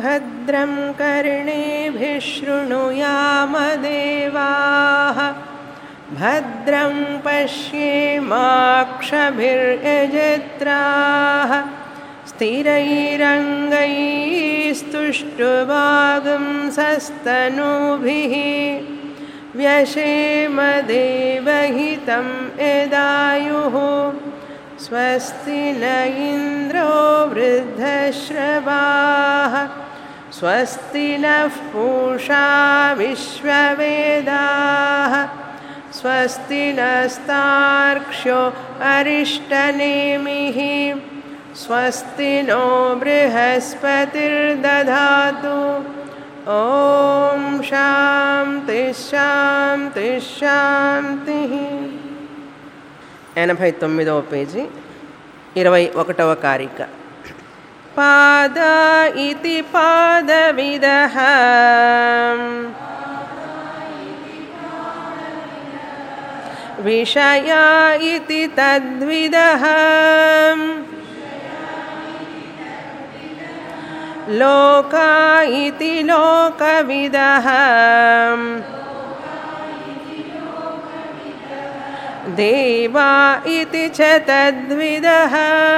भद्रं कर्णेभिः शृणुयामदेवाः भद्रं पश्येमाक्षभिर्यजत्राः स्थिरैरङ्गैस्तुष्टुवागुंसस्तनूभिः व्यशेमदेवहितं यदायुः स्वस्ति न इन्द्रो वृद्धश्रवाः स्वस्ति नः पूषा विश्ववेदाः स्वस्ति नस्तार्क्ष्यो अरिष्टनेमिः स्वस्ति नो बृहस्पतिर्दधातु ॐ శాంతి శాంతి శాంతి ఎనభై తొమ్మిదవ పేజీ ఇరవై ఒకటవ కారిక పాద ఇది పాదవిద విషయా ఇది తద్విద లోకా ఇది లోకవిదః దేవా ఇది చ తద్విదః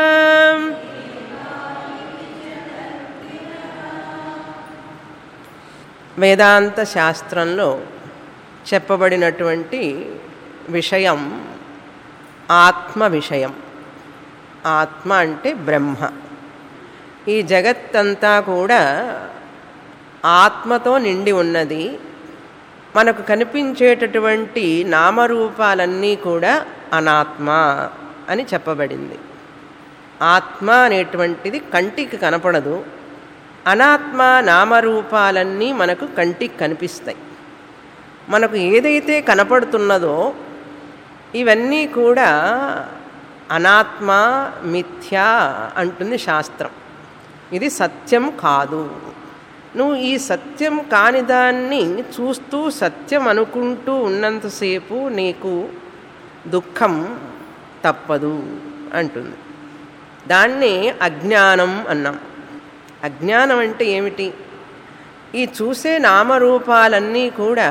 వేదాంత శాస్త్రంలో చెప్పబడినటువంటి విషయం ఆత్మ విషయం ఆత్మ అంటే బ్రహ్మ ఈ జగత్తంతా కూడా ఆత్మతో నిండి ఉన్నది మనకు కనిపించేటటువంటి నామరూపాలన్నీ కూడా అనాత్మ అని చెప్పబడింది ఆత్మ అనేటువంటిది కంటికి కనపడదు అనాత్మ నామరూపాలన్నీ మనకు కంటికి కనిపిస్తాయి మనకు ఏదైతే కనపడుతున్నదో ఇవన్నీ కూడా అనాత్మ మిథ్య అంటుంది శాస్త్రం ఇది సత్యం కాదు నువ్వు ఈ సత్యం కాని దాన్ని చూస్తూ సత్యం అనుకుంటూ ఉన్నంతసేపు నీకు దుఃఖం తప్పదు అంటుంది దాన్ని అజ్ఞానం అన్నాం అజ్ఞానం అంటే ఏమిటి ఈ చూసే నామరూపాలన్నీ కూడా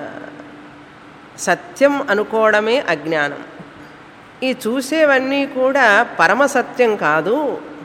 సత్యం అనుకోవడమే అజ్ఞానం ఈ చూసేవన్నీ కూడా పరమసత్యం కాదు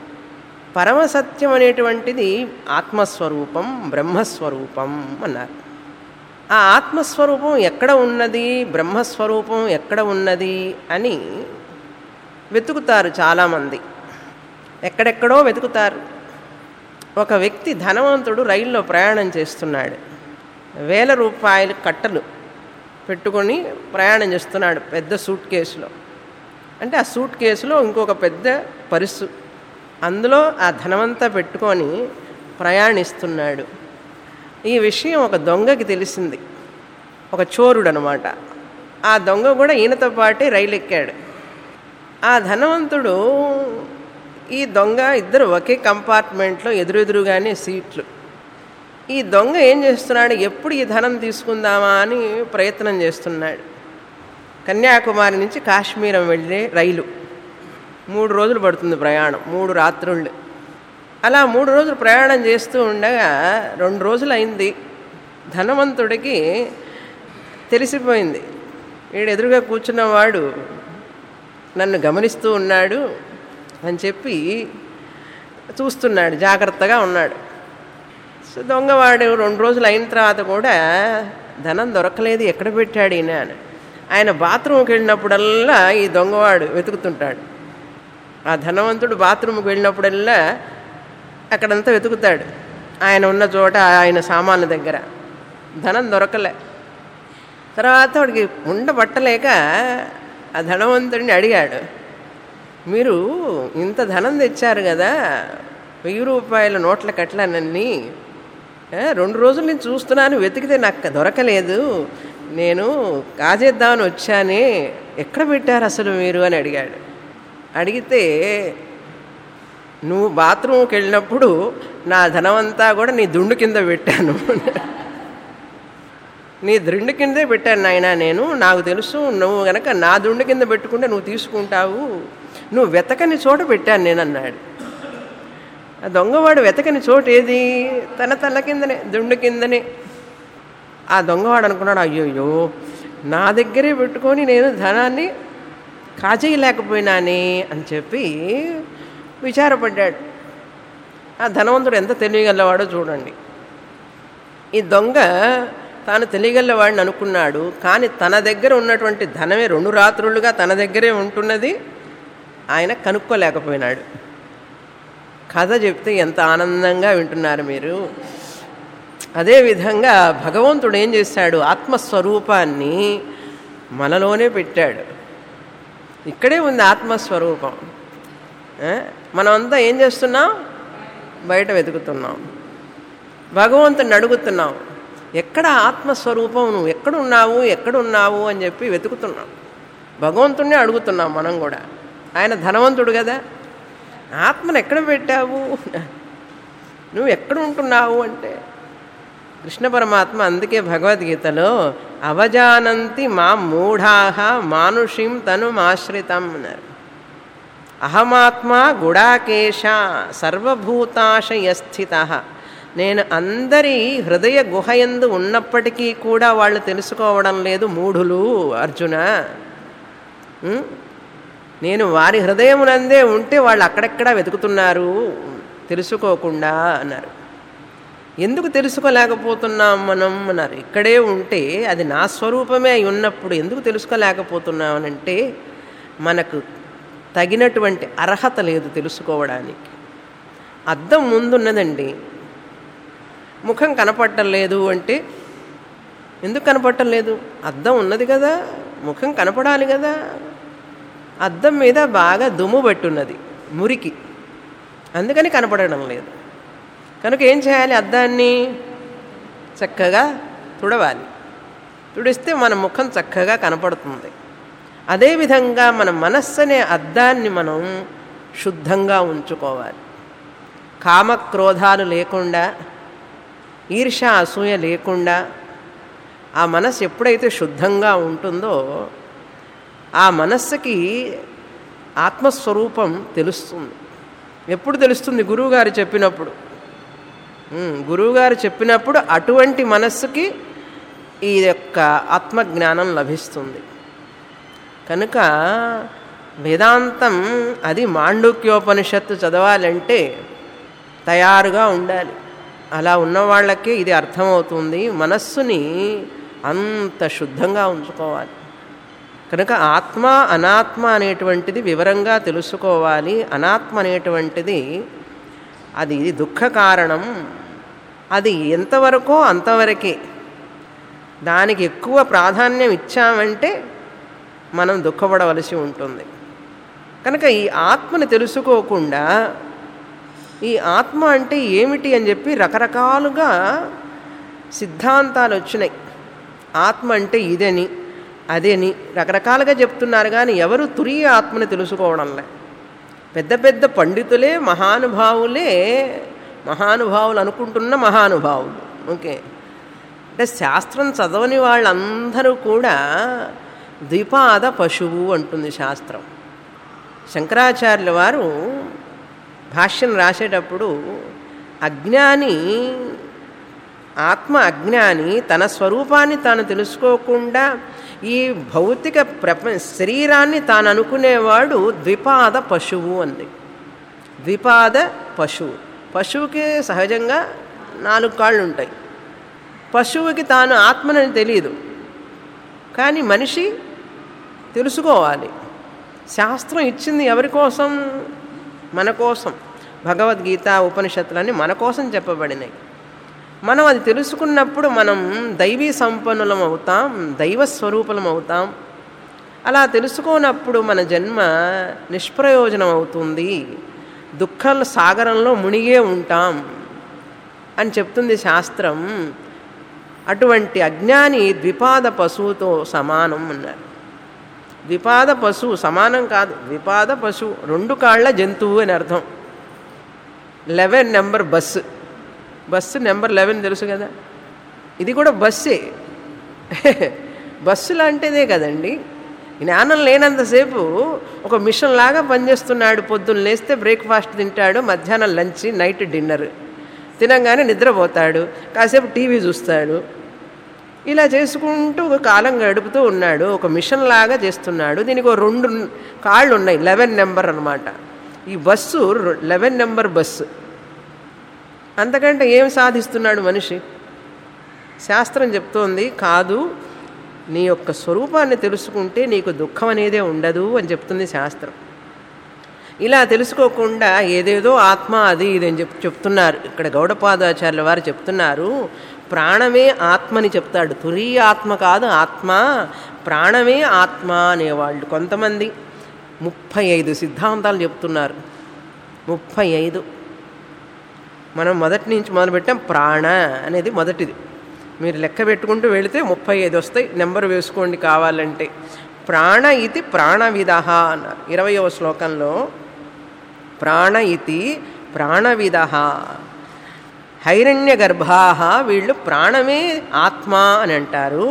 పరమసత్యం అనేటువంటిది ఆత్మస్వరూపం బ్రహ్మస్వరూపం అన్నారు ఆ ఆత్మస్వరూపం ఎక్కడ ఉన్నది బ్రహ్మస్వరూపం ఎక్కడ ఉన్నది అని వెతుకుతారు చాలామంది ఎక్కడెక్కడో వెతుకుతారు ఒక వ్యక్తి ధనవంతుడు రైల్లో ప్రయాణం చేస్తున్నాడు వేల రూపాయలు కట్టలు పెట్టుకొని ప్రయాణం చేస్తున్నాడు పెద్ద సూట్ కేసులో అంటే ఆ సూట్ కేసులో ఇంకొక పెద్ద పరుసు అందులో ఆ ధనమంతా పెట్టుకొని ప్రయాణిస్తున్నాడు ఈ విషయం ఒక దొంగకి తెలిసింది ఒక చోరుడు అనమాట ఆ దొంగ కూడా ఈయనతో పాటే రైలు ఎక్కాడు ఆ ధనవంతుడు ఈ దొంగ ఇద్దరు ఒకే కంపార్ట్మెంట్లో ఎదురెదురుగానే సీట్లు ఈ దొంగ ఏం చేస్తున్నాడు ఎప్పుడు ఈ ధనం తీసుకుందామా అని ప్రయత్నం చేస్తున్నాడు కన్యాకుమారి నుంచి కాశ్మీరం వెళ్ళే రైలు మూడు రోజులు పడుతుంది ప్రయాణం మూడు రాత్రుళ్ళు అలా మూడు రోజులు ప్రయాణం చేస్తూ ఉండగా రెండు రోజులు అయింది ధనవంతుడికి తెలిసిపోయింది వీడు ఎదురుగా కూర్చున్నవాడు నన్ను గమనిస్తూ ఉన్నాడు అని చెప్పి చూస్తున్నాడు జాగ్రత్తగా ఉన్నాడు సో దొంగవాడు రెండు రోజులు అయిన తర్వాత కూడా ధనం దొరకలేదు ఎక్కడ పెట్టాడు ఈయన అని ఆయన బాత్రూమ్కి వెళ్ళినప్పుడల్లా ఈ దొంగవాడు వెతుకుతుంటాడు ఆ ధనవంతుడు బాత్రూమ్కి వెళ్ళినప్పుడల్లా అక్కడంతా వెతుకుతాడు ఆయన ఉన్న చోట ఆయన సామాన్ల దగ్గర ధనం దొరకలే తర్వాత వాడికి ఉండబట్టలేక ఆ ధనవంతుడిని అడిగాడు మీరు ఇంత ధనం తెచ్చారు కదా వెయ్యి రూపాయల నోట్ల కట్లనన్నీ రెండు రోజులు నేను చూస్తున్నాను వెతికితే నాకు దొరకలేదు నేను కాజేద్దామని వచ్చానే ఎక్కడ పెట్టారు అసలు మీరు అని అడిగాడు అడిగితే నువ్వు బాత్రూమ్కి వెళ్ళినప్పుడు నా ధనమంతా కూడా నీ దుండు కింద పెట్టాను నీ దుండు కిందే పెట్టాను నాయన నేను నాకు తెలుసు నువ్వు గనక నా దుండు కింద పెట్టుకుంటే నువ్వు తీసుకుంటావు నువ్వు వెతకని చోట పెట్టాను నేను అన్నాడు ఆ దొంగవాడు వెతకని చోటు ఏది తన తల కిందనే దుండు కిందనే ఆ దొంగవాడు అనుకున్నాడు అయ్యోయ్యో నా దగ్గరే పెట్టుకొని నేను ధనాన్ని కాజేయలేకపోయినానే అని చెప్పి విచారపడ్డాడు ఆ ధనవంతుడు ఎంత తెలియగలవాడో చూడండి ఈ దొంగ తాను తెలియగలవాడిని అనుకున్నాడు కానీ తన దగ్గర ఉన్నటువంటి ధనమే రెండు రాత్రులుగా తన దగ్గరే ఉంటున్నది ఆయన కనుక్కోలేకపోయినాడు కథ చెప్తే ఎంత ఆనందంగా వింటున్నారు మీరు అదేవిధంగా భగవంతుడు ఏం చేశాడు ఆత్మస్వరూపాన్ని మనలోనే పెట్టాడు ఇక్కడే ఉంది ఆత్మస్వరూపం ఆ? మనమంతా ఏం చేస్తున్నాం బయట వెతుకుతున్నాం భగవంతుని అడుగుతున్నాం ఎక్కడ ఆత్మస్వరూపం నువ్వు ఎక్కడున్నావు ఎక్కడున్నావు అని చెప్పి వెతుకుతున్నాం భగవంతుణ్ణి అడుగుతున్నాం మనం కూడా ఆయన ధనవంతుడు కదా ఆత్మను ఎక్కడ పెట్టావు నువ్వు ఎక్కడ ఉంటున్నావు అంటే కృష్ణ పరమాత్మ అందుకే భగవద్గీతలో అవజానంతి మా మూఢాహ మానుషిం తను ఆశ్రితం అన్నారు అహమాత్మ గుడాకేశ సర్వభూతాశయస్థిత నేను అందరి హృదయ గుహయందు ఉన్నప్పటికీ కూడా వాళ్ళు తెలుసుకోవడం లేదు మూఢులు అర్జున ఉం? నేను వారి హృదయమునందే ఉంటే వాళ్ళు అక్కడెక్కడ వెతుకుతున్నారు తెలుసుకోకుండా అన్నారు ఎందుకు తెలుసుకోలేకపోతున్నాం మనం అన్నారు ఇక్కడే ఉంటే అది నా స్వరూపమే అయి ఉన్నప్పుడు ఎందుకు తెలుసుకోలేకపోతున్నాం అని అంటే మనకు తగినటువంటి అర్హత లేదు తెలుసుకోవడానికి అద్దం ముందున్నదండి ముఖం కనపడటం లేదు అంటే ఎందుకు కనపడటం లేదు అద్దం ఉన్నది కదా ముఖం కనపడాలి కదా అద్దం మీద బాగా దుమ్ము పట్టున్నది మురికి అందుకని కనపడడం లేదు కనుక ఏం చేయాలి అద్దాన్ని చక్కగా తుడవాలి తుడిస్తే మన ముఖం చక్కగా కనపడుతుంది అదేవిధంగా మన మనస్సు అనే అద్దాన్ని మనం శుద్ధంగా ఉంచుకోవాలి కామక్రోధాలు లేకుండా ఈర్ష అసూయ లేకుండా ఆ మనస్సు ఎప్పుడైతే శుద్ధంగా ఉంటుందో ఆ మనస్సుకి ఆత్మస్వరూపం తెలుస్తుంది ఎప్పుడు తెలుస్తుంది గురువుగారు చెప్పినప్పుడు ఉమ్, గురువుగారు చెప్పినప్పుడు అటువంటి మనస్సుకి ఈ యొక్క ఆత్మజ్ఞానం లభిస్తుంది కనుక వేదాంతం అది మాండుక్యోపనిషత్తు చదవాలంటే తయారుగా ఉండాలి అలా ఉన్న వాళ్ళకే ఇది అర్థమవుతుంది మనస్సుని అంత శుద్ధంగా ఉంచుకోవాలి కనుక ఆత్మ అనాత్మ అనేటువంటిది వివరంగా తెలుసుకోవాలి అనాత్మ అనేటువంటిది అది దుఃఖ కారణం అది ఎంతవరకో అంతవరకే దానికి ఎక్కువ ప్రాధాన్యం ఇచ్చామంటే మనం దుఃఖపడవలసి ఉంటుంది కనుక ఈ ఆత్మని తెలుసుకోకుండా ఈ ఆత్మ అంటే ఏమిటి అని చెప్పి రకరకాలుగా సిద్ధాంతాలు వచ్చినాయి ఆత్మ అంటే ఇదని అదేని రకరకాలుగా చెప్తున్నారు కానీ ఎవరు తురియ ఆత్మని తెలుసుకోవడంలే పెద్ద పెద్ద పండితులే మహానుభావులే మహానుభావులు అనుకుంటున్న మహానుభావులు ఓకే అంటే శాస్త్రం చదవని వాళ్ళందరూ కూడా ద్విపాద పశువు అంటుంది శాస్త్రం శంకరాచార్యుల వారు భాష్యం రాసేటప్పుడు అజ్ఞాని ఆత్మ అజ్ఞాని తన స్వరూపాన్ని తాను తెలుసుకోకుండా ఈ భౌతిక ప్రపంచ శరీరాన్ని తాను అనుకునేవాడు ద్విపాద పశువు అంది ద్విపాద పశువు పశువుకి సహజంగా నాలుగు కాళ్ళు ఉంటాయి పశువుకి తాను ఆత్మనని తెలియదు కానీ మనిషి తెలుసుకోవాలి శాస్త్రం ఇచ్చింది ఎవరి కోసం మన కోసం భగవద్గీత ఉపనిషత్తులన్నీ మన కోసం చెప్పబడినాయి మనం అది తెలుసుకున్నప్పుడు మనం దైవీ సంపన్నులం అవుతాం దైవ స్వరూపులం అవుతాం అలా తెలుసుకోనప్పుడు మన జన్మ నిష్ప్రయోజనం అవుతుంది దుఃఖాల సాగరంలో మునిగే ఉంటాం అని చెప్తుంది శాస్త్రం అటువంటి అజ్ఞాని ద్విపాద పశువుతో సమానం అన్నారు ద్విపాద పశువు సమానం కాదు ద్విపాద పశువు రెండు కాళ్ళ జంతువు అని అర్థం eleven number bus bus number eleven తెలుసు కదా ఇది కూడా బస్సే బస్సు లాంటిదే కదండి జ్ఞానం లేనంతసేపు ఒక మిషన్ లాగా పనిచేస్తున్నాడు పొద్దున్న లేస్తే బ్రేక్ఫాస్ట్ తింటాడు మధ్యాహ్నం లంచ్ నైట్ డిన్నర్ తినంగానే నిద్రపోతాడు కాసేపు టీవీ చూస్తాడు ఇలా చేసుకుంటూ ఒక కాలం గడుపుతూ ఉన్నాడు ఒక మిషన్ లాగా చేస్తున్నాడు దీనికి ఒక రెండు కాళ్ళు ఉన్నాయి లెవెన్ నెంబర్ అనమాట ఈ బస్సు లెవెన్ నెంబర్ బస్సు అంతకంటే ఏం సాధిస్తున్నాడు మనిషి శాస్త్రం చెప్తోంది కాదు నీ యొక్క స్వరూపాన్ని తెలుసుకుంటే నీకు దుఃఖం అనేదే ఉండదు అని చెప్తుంది శాస్త్రం ఇలా తెలుసుకోకుండా ఏదేదో ఆత్మ అది ఇది అని చెప్ చెప్తున్నారు ఇక్కడ గౌడపాదాచార్యుల వారు చెప్తున్నారు ప్రాణమే ఆత్మని చెప్తాడు తురీయ ఆత్మ కాదు ఆత్మ ప్రాణమే ఆత్మ అనేవాళ్ళు కొంతమంది ముప్పై ఐదు సిద్ధాంతాలు చెప్తున్నారు ముప్పై ఐదు మనం మొదటి నుంచి మొదలుపెట్టాం ప్రాణ అనేది మొదటిది మీరు లెక్క పెట్టుకుంటూ వెళితే ముప్పై ఐదు వస్తాయి నెంబర్ వేసుకోండి కావాలంటే ప్రాణ ఇది ప్రాణవిధ అన్నారు ఇరవయవ శ్లోకంలో ప్రాణ ఇది ప్రాణవిధ హైరణ్య గర్భా వీళ్ళు ప్రాణమే ఆత్మ అని అంటారు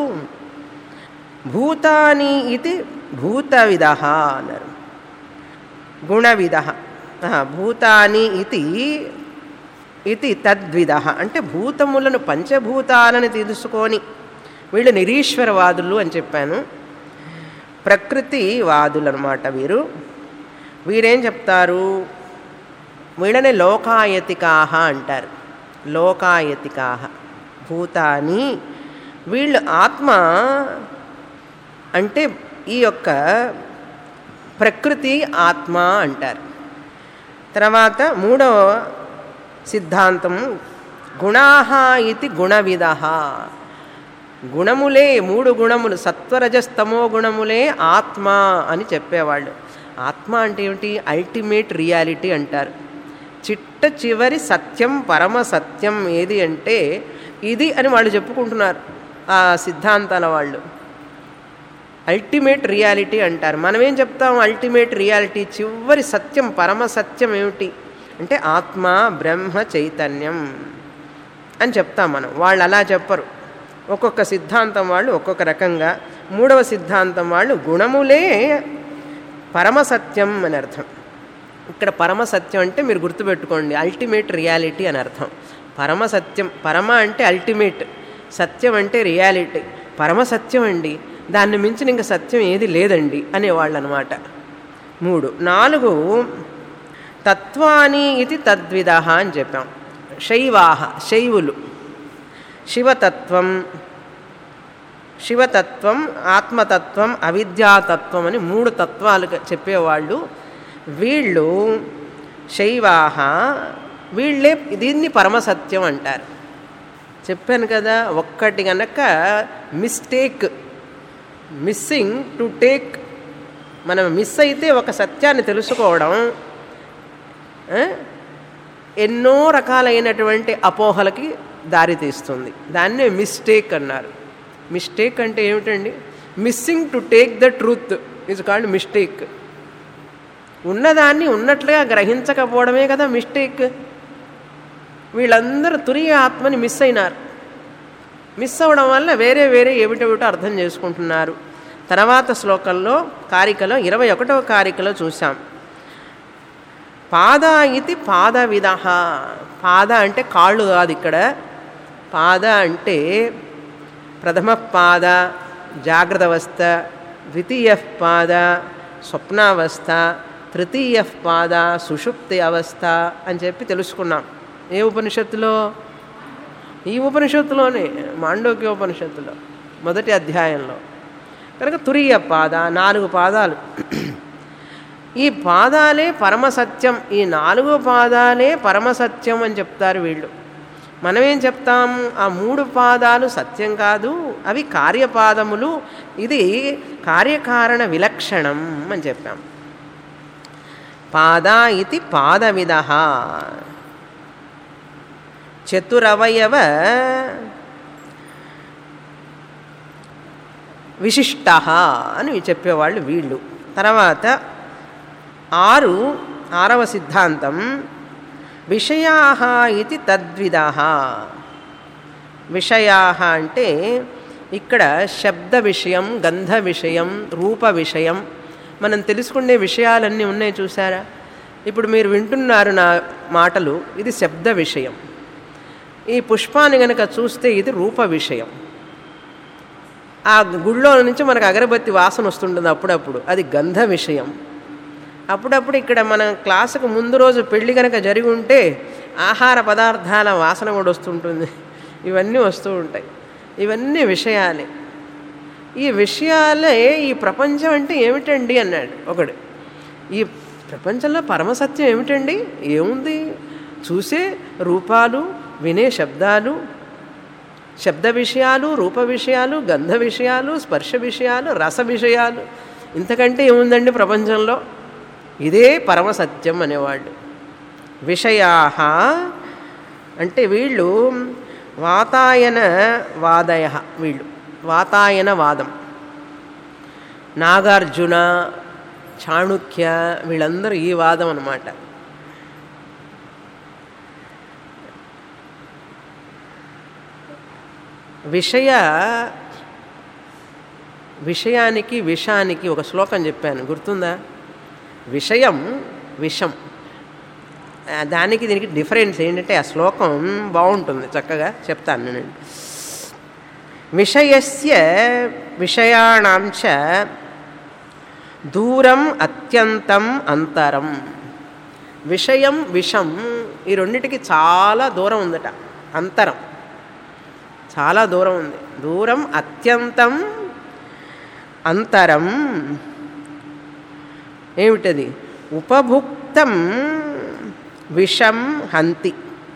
భూతాని ఇది భూతవిధ అన్నారు గుణవిధ భూతాని ఇది ఇది తద్విధ అంటే భూతములను పంచభూతాలను తెలుసుకొని వీళ్ళు నిరీశ్వరవాదులు అని చెప్పాను ప్రకృతి వాదులు అనమాట వీరు వీరేం చెప్తారు వీళ్ళనే లోకాయతికాహ అంటారు లోకాయతికాహ భూతాని వీళ్ళు ఆత్మ అంటే ఈ యొక్క ప్రకృతి ఆత్మ అంటారు తర్వాత మూడవ సిద్ధాంతం గుణాహ ఇది గుణవిధ గుణములే మూడు గుణములు సత్వరజస్తమో గుణములే ఆత్మ అని చెప్పేవాళ్ళు ఆత్మ అంటే ఏమిటి అల్టిమేట్ రియాలిటీ అంటారు చిట్ట చివరి సత్యం పరమ సత్యం ఏది అంటే ఇది అని వాళ్ళు చెప్పుకుంటున్నారు ఆ సిద్ధాంతాల వాళ్ళు అల్టిమేట్ రియాలిటీ అంటారు మనం ఏం చెప్తాం అల్టిమేట్ రియాలిటీ చివరి సత్యం పరమ సత్యం ఏమిటి అంటే ఆత్మ బ్రహ్మ చైతన్యం అని చెప్తాం మనం వాళ్ళు అలా చెప్పరు ఒక్కొక్క సిద్ధాంతం వాళ్ళు ఒక్కొక్క రకంగా మూడవ సిద్ధాంతం వాళ్ళు గుణములే పరమసత్యం అని అర్థం ఇక్కడ పరమసత్యం అంటే మీరు గుర్తుపెట్టుకోండి అల్టిమేట్ రియాలిటీ అని అర్థం పరమసత్యం పరమ అంటే అల్టిమేట్ సత్యం అంటే రియాలిటీ పరమసత్యం అండి దాన్ని మించిన ఇంకా సత్యం ఏది లేదండి అనేవాళ్ళు అనమాట మూడు నాలుగు తత్వాని ఇది తద్విధ అని చెప్పాం శైవాహ శైవులు శివతత్వం శివతత్వం ఆత్మతత్వం అవిద్యాతత్వం అని మూడు తత్వాలు చెప్పేవాళ్ళు వీళ్ళు శైవాహ వీళ్ళే దీన్ని పరమసత్యం అంటారు చెప్పాను కదా ఒక్కటి కనుక మిస్టేక్ మిస్సింగ్ టు టేక్ మనం మిస్ అయితే ఒక సత్యాన్ని తెలుసుకోవడం ఎన్నో రకాలైనటువంటి అపోహలకి దారితీస్తుంది దాన్నే మిస్టేక్ అన్నారు మిస్టేక్ అంటే ఏమిటండి missing to take the truth is called mistake ఉన్నదాన్ని ఉన్నట్లుగా గ్రహించకపోవడమే కదా మిస్టేక్ వీళ్ళందరూ తురియ ఆత్మని మిస్ అయినారు మిస్ అవ్వడం వల్ల వేరే వేరే ఏమిటేమిటో అర్థం చేసుకుంటున్నారు తర్వాత శ్లోకంలో కారికలో ఇరవై ఒకటవ కారికలో చూసాం పాద ఇది పాద విధ పాద అంటే కాళ్ళు కాదు ఇక్కడ పాద అంటే ప్రథమ పాద జాగ్రత్త అవస్థ ద్వితీయ పాద స్వప్నావస్థ తృతీయ పాద సుషుప్తి అవస్థ అని చెప్పి తెలుసుకున్నాం ఏ ఉపనిషత్తులో ఈ ఉపనిషత్తులోనే మాండోక్య ఉపనిషత్తులో మొదటి అధ్యాయంలో కనుక తురియ పాద నాలుగు పాదాలు ఈ పాదాలే పరమసత్యం ఈ నాలుగు పాదాలే పరమసత్యం అని చెప్తారు వీళ్ళు మనమేం చెప్తాం ఆ మూడు పాదాలు సత్యం కాదు అవి కార్యపాదములు ఇది కార్యకారణ విలక్షణం అని చెప్పాం పాద ఇది పాదవిధ చతురవయవ విశిష్ట అని చెప్పేవాళ్ళు వీళ్ళు తర్వాత ఆరు ఆరవ సిద్ధాంతం విషయా ఇది తద్విధ విషయా అంటే ఇక్కడ శబ్ద విషయం గంధ విషయం రూప విషయం మనం తెలుసుకునే విషయాలన్నీ ఉన్నాయి చూసారా ఇప్పుడు మీరు వింటున్నారు నా మాటలు ఇది శబ్ద విషయం ఈ పుష్పాన్ని గనక చూస్తే ఇది రూప విషయం ఆ గుళ్ళో నుంచి మనకు అగరబత్తి వాసన వస్తుంటుంది అప్పుడప్పుడు అది గంధ విషయం అప్పుడప్పుడు ఇక్కడ మన క్లాసుకు ముందు రోజు పెళ్లి కనుక జరిగి ఉంటే ఆహార పదార్థాల వాసన కూడా వస్తుంటుంది ఇవన్నీ వస్తూ ఉంటాయి ఇవన్నీ విషయాలే ఈ విషయాలే ఈ ప్రపంచం అంటే ఏమిటండి అన్నాడు ఒకడు ఈ ప్రపంచంలో పరమసత్యం ఏమిటండి ఏముంది చూసే రూపాలు వినే శబ్దాలు శబ్ద విషయాలు రూప విషయాలు గంధ విషయాలు స్పర్శ విషయాలు రస విషయాలు ఇంతకంటే ఏముందండి ప్రపంచంలో ఇదే పరమసత్యం అనేవాళ్ళు విషయా అంటే వీళ్ళు వాతాయన వాదయ వీళ్ళు వాతాయన వాదం నాగార్జున చాణుక్య వీళ్ళందరూ ఈ వాదం అన్నమాట విషయ విషయానికి విషానికి ఒక శ్లోకం చెప్పాను గుర్తుందా విషయం విషం ఆ, దానికి దీనికి డిఫరెన్స్ ఏంటంటే ఆ శ్లోకం బాగుంటుంది చక్కగా చెప్తాను నేను విషయస్య విషయాణాంచ దూరం అత్యంతం అంతరం విషయం విషం ఈ రెండిటికి చాలా దూరం ఉందట అంతరం చాలా దూరం ఉంది దూరం అత్యంతం అంతరం ఏమిటది ఉపభుక్తం విషం హంతి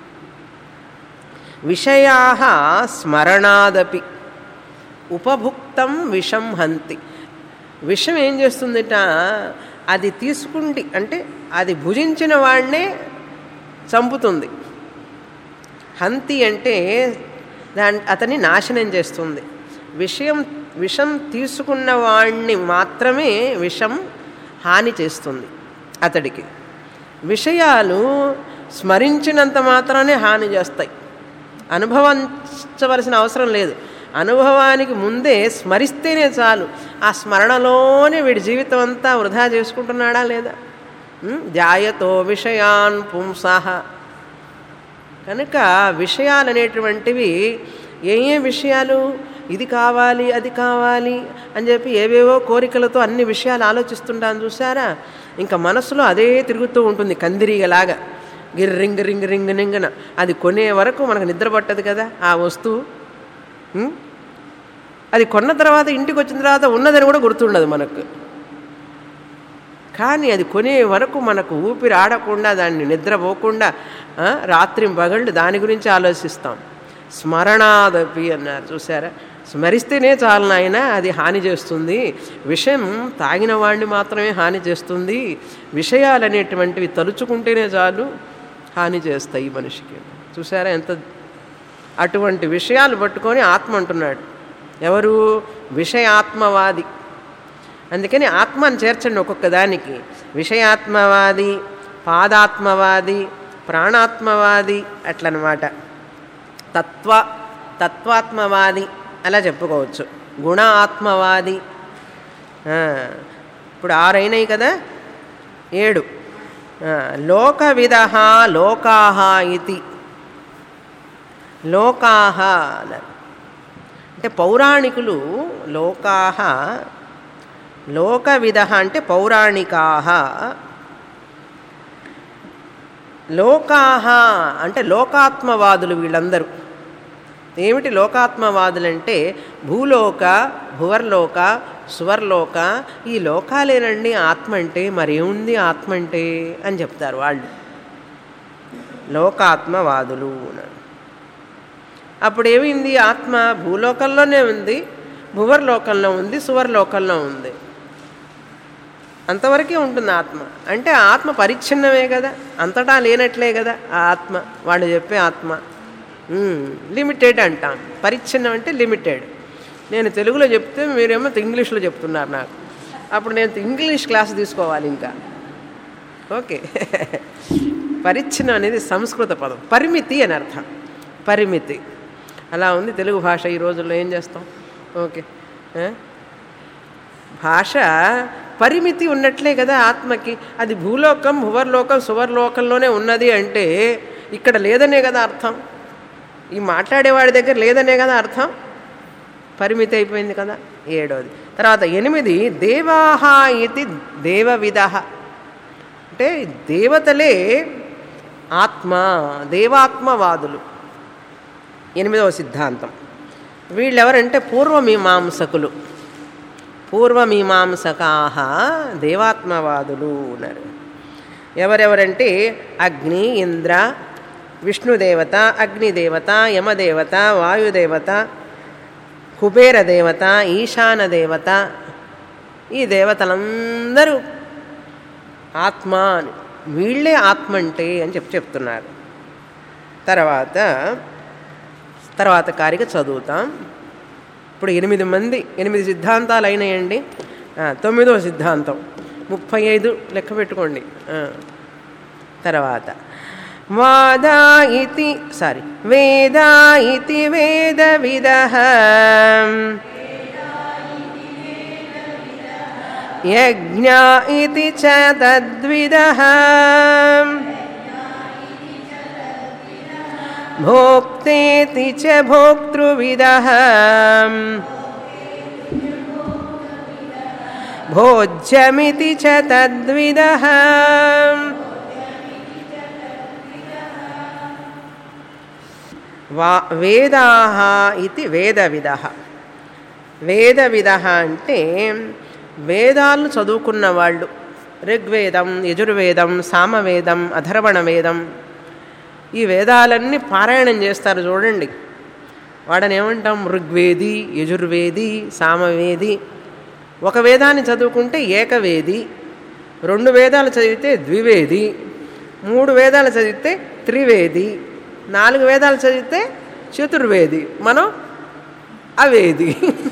విషయా స్మరణాదపి ఉపభుక్తం విషం హంతి విషం ఏం చేస్తుందిట అది తీసుకుంటి అంటే అది భుజించిన వాడినే చంపుతుంది హంతి అంటే దాని అతన్ని నాశనం చేస్తుంది విషయం విషం తీసుకున్న వాణ్ణి మాత్రమే విషం హాని చేస్తుంది అతడికి విషయాలు స్మరించినంత మాత్రానే హాని చేస్తాయి అనుభవించవలసిన అవసరం లేదు అనుభవానికి ముందే స్మరిస్తేనే చాలు ఆ స్మరణలోనే వీడి జీవితం అంతా వృధా చేసుకుంటున్నాడా లేదా ఉం? ధ్యాయతో విషయాన్ పుంసః కనుక విషయాలు అనేటువంటివి ఏ ఏ విషయాలు ఇది కావాలి అది కావాలి అని చెప్పి ఏవేవో కోరికలతో అన్ని విషయాలు ఆలోచిస్తుంటాను చూసారా ఇంకా మనసులో అదే తిరుగుతూ ఉంటుంది కందిరీగలాగా గిర్ రింగ్ రింగ్ రింగ్ రింగన అది కొనే వరకు మనకు నిద్ర పట్టదు కదా ఆ వస్తువు ఉం? అది కొన్న తర్వాత ఇంటికి వచ్చిన తర్వాత ఉన్నదని కూడా గుర్తుండదు మనకు కానీ అది కొనే వరకు మనకు ఊపిరి ఆడకుండా దాన్ని నిద్రపోకుండా ఆ, రాత్రి పగళ్ళు దాని గురించి ఆలోచిస్తాం స్మరణాదపి అన్నారు చూసారా స్మరిస్తేనే చాలు నాయన అది హాని చేస్తుంది విషయం తాగిన వాడిని మాత్రమే హాని చేస్తుంది విషయాలు అనేటువంటివి తలుచుకుంటేనే చాలు హాని చేస్తాయి ఈ మనిషికి చూసారా ఎంత అటువంటి విషయాలు పట్టుకొని ఆత్మ అంటున్నాడు ఎవరు విషయాత్మవాది అందుకని ఆత్మని చేర్చండి ఒక్కొక్క దానికి విషయాత్మవాది పాదాత్మవాది ప్రాణాత్మవాది అట్లనమాట తత్వ తత్వాత్మవాది అలా చెప్పుకోవచ్చు గుణ ఆత్మవాది ఆ, ఇప్పుడు ఆరైనాయి కదా ఏడు ఆ, లోకవిధ లోకాహ ఇది లోకాహ అన్నారు అంటే పౌరాణికులు లోకాహ లోకవిధ అంటే పౌరాణికాహ లోకాహ అంటే లోకాత్మవాదులు వీళ్ళందరూ ఏమిటి లోకాత్మవాదులంటే భూలోక భువర్లోక సువర్లోక ఈ లోకాలేనండి ఆత్మ అంటే మరేముంది ఆత్మ అంటే అని చెప్తారు వాళ్ళు లోకాత్మవాదులు అన్నారు అప్పుడు ఏమైంది ఆత్మ భూలోకంలోనే ఉంది భువర్లోకంలో ఉంది సువర్లోకంలో ఉంది అంతవరకే ఉంటుంది ఆత్మ అంటే ఆ ఆత్మ పరిచ్ఛిన్నమే కదా అంతటా లేనట్లే కదా ఆ ఆత్మ వాళ్ళు చెప్పే ఆత్మ లిమిటెడ్ అంటాం పరిచ్ఛిన్నం అంటే లిమిటెడ్ నేను తెలుగులో చెప్తే మీరేమో ఇంగ్లీష్లో చెప్తున్నారు నాకు అప్పుడు నేను ఇంగ్లీష్ క్లాస్ తీసుకోవాలి ఇంకా ఓకే పరిచ్ఛిన్నం అనేది సంస్కృత పదం పరిమితి అని అర్థం పరిమితి అలా ఉంది తెలుగు భాష ఈ రోజుల్లో ఏం చేస్తాం ఓకే ఆ? భాష పరిమితి ఉన్నట్లే కదా ఆత్మకి అది భూలోకం భువర్లోకం సువర్లోకంలోనే ఉన్నది అంటే ఇక్కడ లేదనే కదా అర్థం ఈ మాట్లాడేవాడి దగ్గర లేదనే కదా అర్థం పరిమితి అయిపోయింది కదా ఏడోది తర్వాత ఎనిమిది దేవాహ ఇది దేవవిధ అంటే దేవతలే ఆత్మ దేవాత్మవాదులు ఎనిమిదవ సిద్ధాంతం వీళ్ళెవరంటే పూర్వమీమాంసకులు పూర్వమీమాంసకాహ దేవాత్మవాదులు ఉన్నారు ఎవరెవరంటే అగ్ని ఇంద్ర విష్ణుదేవత అగ్నిదేవత యమదేవత వాయుదేవత కుబేర దేవత ఈశాన దేవత ఈ దేవతలందరూ ఆత్మ అని వీళ్ళే ఆత్మ అంటే అని చెప్పి చెప్తున్నారు తర్వాత తర్వాత కారిక చదువుతాం ఇప్పుడు ఎనిమిది మంది ఎనిమిది సిద్ధాంతాలు అయినాయండి ఆ, తొమ్మిదో సిద్ధాంతం ముప్పై ఐదు లెక్క పెట్టుకోండి ఆ. తర్వాత వాదా ఇతి సారీ వేదా ఇతి వేద విద యజ్ఞ ఇతి చ తద్విద భోక్తేతి చ భోక్తృవిద భోజ్యమితి చ తద్విద వా వేదా ఇది వేదవిద వేదవిద అంటే వేదాలను చదువుకున్న వాళ్ళు ఋగ్వేదం యజుర్వేదం సామవేదం అధర్వణ వేదం ఈ వేదాలన్నీ పారాయణం చేస్తారు చూడండి వాడని ఏమంటాం ఋగ్వేది యజుర్వేది సామవేది ఒక వేదాన్ని చదువుకుంటే ఏకవేది రెండు వేదాలు చదివితే ద్వివేది మూడు వేదాలు చదివితే త్రివేది నాలుగు వేదాలు చదివితే చతుర్వేది మనం అవేది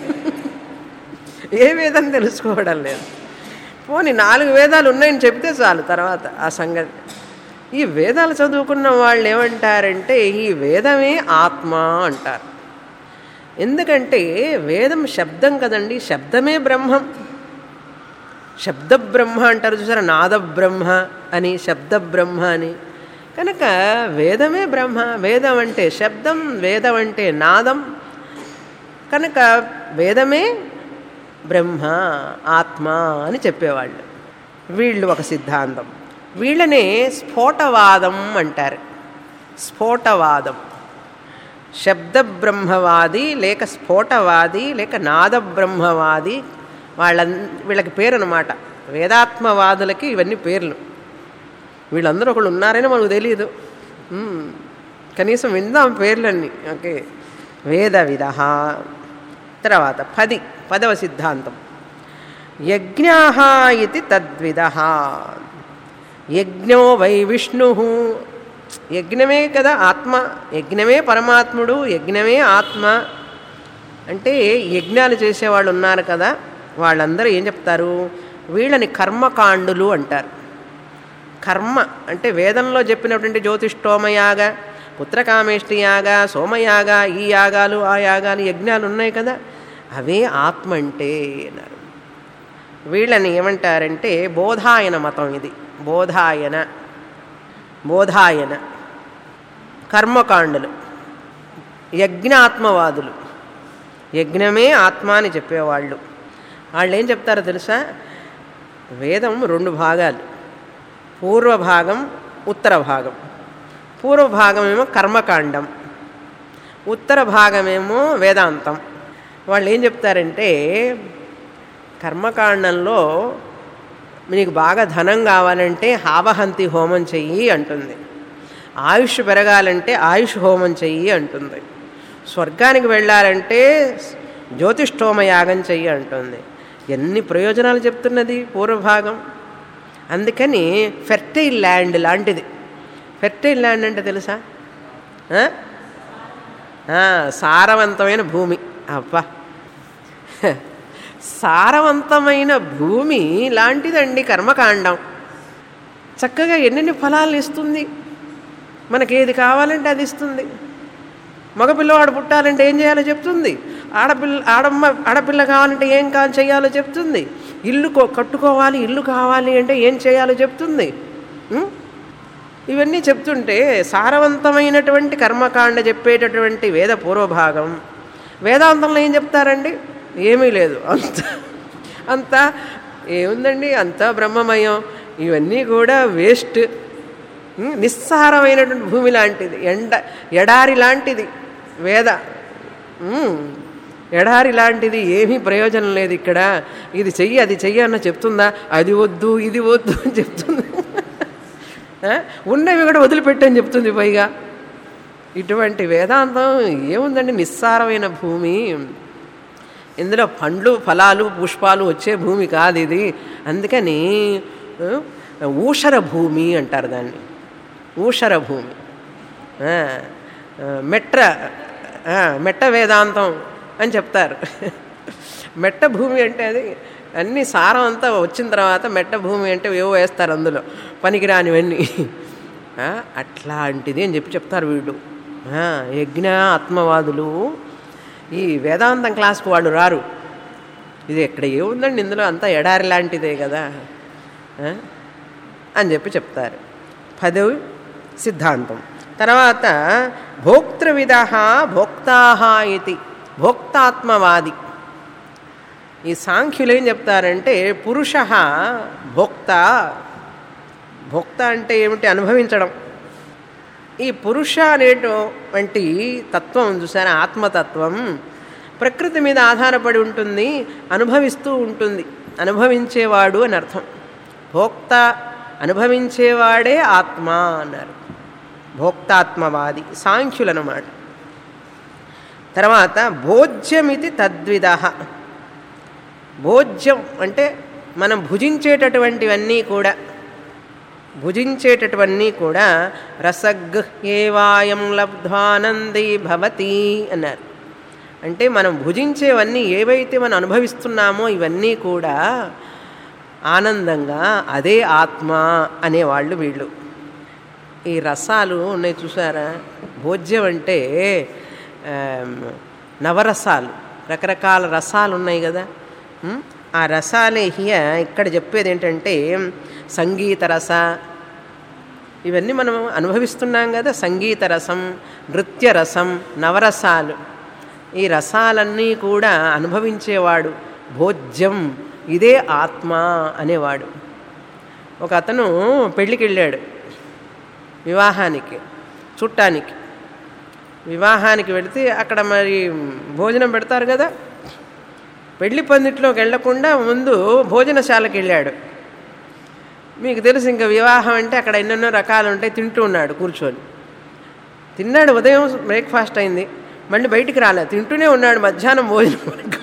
ఏ వేదం తెలుసుకోవడం లేదు పోనీ నాలుగు వేదాలు ఉన్నాయని చెప్తే చాలు తర్వాత ఆ సంగతి ఈ వేదాలు చదువుకున్న వాళ్ళు ఏమంటారంటే ఈ వేదమే ఆత్మ అంటారు ఎందుకంటే వేదం శబ్దం కదండి శబ్దమే బ్రహ్మం శబ్ద బ్రహ్మ అంటారు చూసారా నాద బ్రహ్మ అని శబ్ద బ్రహ్మ అని కనుక వేదమే బ్రహ్మ వేదం అంటే శబ్దం వేదం అంటే నాదం కనుక వేదమే బ్రహ్మ ఆత్మ అని చెప్పేవాళ్ళు వీళ్ళు ఒక సిద్ధాంతం వీళ్ళనే స్ఫోటవాదం అంటారు స్ఫోటవాదం శబ్ద బ్రహ్మవాది లేక స్ఫోటవాది లేక నాద బ్రహ్మవాది వాళ్ళ వీళ్ళకి పేరు అనమాట వేదాత్మవాదులకి ఇవన్నీ పేర్లు వీళ్ళందరూ ఒకళ్ళు ఉన్నారని మనకు తెలియదు మ్మ్. కనీసం విందాం పేర్లన్నీ ఓకే వేద విధ తర్వాత పది పదవ సిద్ధాంతం యజ్ఞా ఇది తద్విధ యజ్ఞో వై విష్ణు యజ్ఞమే కదా ఆత్మ యజ్ఞమే పరమాత్ముడు యజ్ఞమే ఆత్మ అంటే యజ్ఞాలు చేసేవాళ్ళు ఉన్నారు కదా వాళ్ళందరూ ఏం చెప్తారు వీళ్ళని కర్మకాండులు అంటారు కర్మ అంటే వేదంలో చెప్పినటువంటి జ్యోతిష్టోమయాగ పుత్రకామేష్టి యాగ సోమయాగ ఈ యాగాలు ఆ యాగాలు యజ్ఞాలు ఉన్నాయి కదా అవే ఆత్మ అంటే అన్నారు వీళ్ళని ఏమంటారంటే బోధాయన మతం ఇది బోధాయన బోధాయన కర్మకాండులు యజ్ఞాత్మవాదులు యజ్ఞమే ఆత్మ అని చెప్పేవాళ్ళు వాళ్ళు ఏం చెప్తారో తెలుసా వేదం రెండు భాగాలు పూర్వ భాగం ఉత్తర భాగం పూర్వ భాగమేమో కర్మకాండం ఉత్తర భాగమేమో వేదాంతం వాళ్ళు ఏం చెప్తారంటే కర్మకాండంలో మీకు బాగా ధనం కావాలంటే హావహంతి హోమం చెయ్యి అంటుంది ఆయుష్ పెరగాలంటే ఆయుష్ హోమం చెయ్యి అంటుంది స్వర్గానికి వెళ్ళాలంటే జ్యోతిష్ఠోమ యాగం చెయ్యి అంటుంది ఎన్ని ప్రయోజనాలు చెప్తున్నది పూర్వభాగం అందుకని ఫెర్టైల్ ల్యాండ్ లాంటిది ఫెర్టైల్ ల్యాండ్ అంటే తెలుసా ఆ? ఆ, సారవంతమైన భూమి అబ్బా సారవంతమైన భూమి లాంటిదండి కర్మకాండం చక్కగా ఎన్నెన్ని ఫలాలు ఇస్తుంది మనకి ఏది కావాలంటే అది ఇస్తుంది మగపిల్లవాడు పుట్టాలంటే ఏం చేయాలో చెప్తుంది ఆడపిల్ల ఆడమ్మ ఆడపిల్ల కావాలంటే ఏం కా చేయాలో చెప్తుంది ఇల్లు కో- కట్టుకోవాలి ఇల్లు కావాలి అంటే ఏం చేయాలో చెప్తుంది ఉం? ఇవన్నీ చెప్తుంటే సారవంతమైనటువంటి కర్మకాండ చెప్పేటటువంటి వేద పూర్వభాగం వేదాంతంలో ఏం చెప్తారండి ఏమీ లేదు అంత అంతా ఏముందండి అంతా బ్రహ్మమయం ఇవన్నీ కూడా వేస్ట్ ఉం? నిస్సారమైనటువంటి భూమి లాంటిది ఎండ ఎడారి లాంటిది వేద ఉం. ఎడారి లాంటిది ఏమీ ప్రయోజనం లేదు ఇక్కడ ఇది చెయ్యి అది చెయ్యి అన్న చెప్తుందా అది వద్దు ఇది వద్దు అని చెప్తుంది ఆ? ఉన్నవి కూడా వదిలిపెట్టని చెప్తుంది పైగా ఇటువంటి వేదాంతం ఏముందండి నిస్సారమైన భూమి ఇందులో పండ్లు ఫలాలు పుష్పాలు వచ్చే భూమి కాదు ఇది అందుకని ఆ, ఊషర భూమి అంటారు దాన్ని ఊషర భూమి ఆ, ఆ, మెట్ర ఆ, మెట్ట వేదాంతం అని చెప్తారు మెట్ట భూమి అంటే అది అన్ని సారం అంతా వచ్చిన తర్వాత మెట్ట భూమి అంటే ఏవో వేస్తారు అందులో పనికిరానివన్నీ ఆ, అట్లాంటిది అని చెప్పి చెప్తారు వీళ్ళు ఆ, యజ్ఞ ఆత్మవాదులు ఈ వేదాంతం క్లాస్కి వాళ్ళు రారు ఇది ఎక్కడ ఏముందండి ఇందులో అంతా ఎడారి లాంటిదే కదా ఆ? అని చెప్పి చెప్తారు పదవి సిద్ధాంతం తర్వాత భోక్తృవిధ భోక్తాహ ఇది భోక్తాత్మవాది ఈ సాంఖ్యులు ఏం చెప్తారంటే పురుష భోక్త భోక్త అంటే ఏమిటి అనుభవించడం ఈ పురుష అనేటువంటి తత్వం చూసారా ఆత్మతత్వం ప్రకృతి మీద ఆధారపడి ఉంటుంది అనుభవిస్తూ ఉంటుంది అనుభవించేవాడు అని అర్థం భోక్త అనుభవించేవాడే ఆత్మ అన్నారు భోక్తాత్మవాది సాంఖ్యులన్నమాట తర్వాత భోజ్యమితి తద్విధ భోజ్యం అంటే మనం భుజించేటటువంటివన్నీ కూడా భుజించేటటువన్నీ కూడా రసగృహ్యేవాయం లబ్ధ్వానందీ భవతి అన్నారు అంటే మనం భుజించేవన్నీ ఏవైతే మనం అనుభవిస్తున్నామో ఇవన్నీ కూడా ఆనందంగా అదే ఆత్మ అనేవాళ్ళు వీళ్ళు ఈ రసాలు ఉన్నాయి చూసారా భోజ్యం అంటే ఆమ్, నవరసాలు రకరకాల రసాలు ఉన్నాయి కదా ఉం? ఆ రసాలే హియ ఇక్కడ చెప్పేది ఏంటంటే సంగీత రస ఇవన్నీ మనం అనుభవిస్తున్నాం కదా సంగీత రసం నృత్య రసం నవరసాలు ఈ రసాలన్నీ కూడా అనుభవించేవాడు భోజ్యం ఇదే ఆత్మ అనేవాడు ఒక అతను పెళ్ళికి వెళ్ళాడు వివాహానికి చుట్టానికి వివాహానికి వెళితే అక్కడ మరి భోజనం పెడతారు కదా పెళ్లి పందిట్లోకి వెళ్లకుండా ముందు భోజనశాలకు వెళ్ళాడు మీకు తెలుసు ఇంకా వివాహం అంటే అక్కడ ఎన్నెన్నో రకాలు ఉంటాయి తింటూ ఉన్నాడు కూర్చొని తిన్నాడు ఉదయం బ్రేక్ఫాస్ట్ అయింది మళ్ళీ బయటికి రాలేదు తింటూనే ఉన్నాడు మధ్యాహ్నం భోజనం వరకు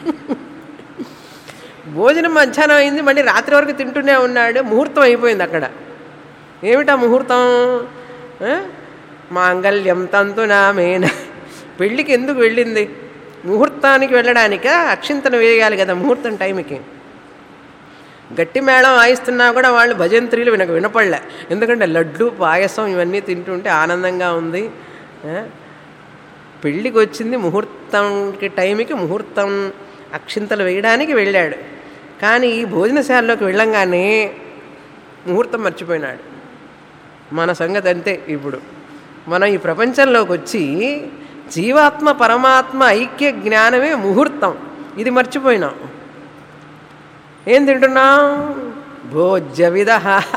భోజనం మధ్యాహ్నం అయింది మళ్ళీ రాత్రి వరకు తింటూనే ఉన్నాడు ముహూర్తం అయిపోయింది అక్కడ ఏమిటా ముహూర్తం ఆ? మాంగళ్యం తంతు నామేన పెళ్ళికి ఎందుకు వెళ్ళింది ముహూర్తానికి వెళ్ళడానిక అక్షింతను వేయాలి కదా ముహూర్తం టైంకి గట్టి మేళం వాయిస్తున్నా కూడా వాళ్ళు భజంత్రీలు వినక వినపడలే ఎందుకంటే లడ్లు పాయసం ఇవన్నీ తింటుంటే ఆనందంగా ఉంది ఆ? పెళ్ళికి వచ్చింది ముహూర్తంకి టైంకి ముహూర్తం అక్షింతలు వేయడానికి వెళ్ళాడు కానీ ఈ భోజనశాలలోకి వెళ్ళంగానే ముహూర్తం మర్చిపోయినాడు మన సంగతి అంతే ఇప్పుడు మనం ఈ ప్రపంచంలోకి వచ్చి జీవాత్మ పరమాత్మ ఐక్య జ్ఞానమే ముహూర్తం ఇది మర్చిపోయినాం ఏం తింటున్నాం భోజ్య విధ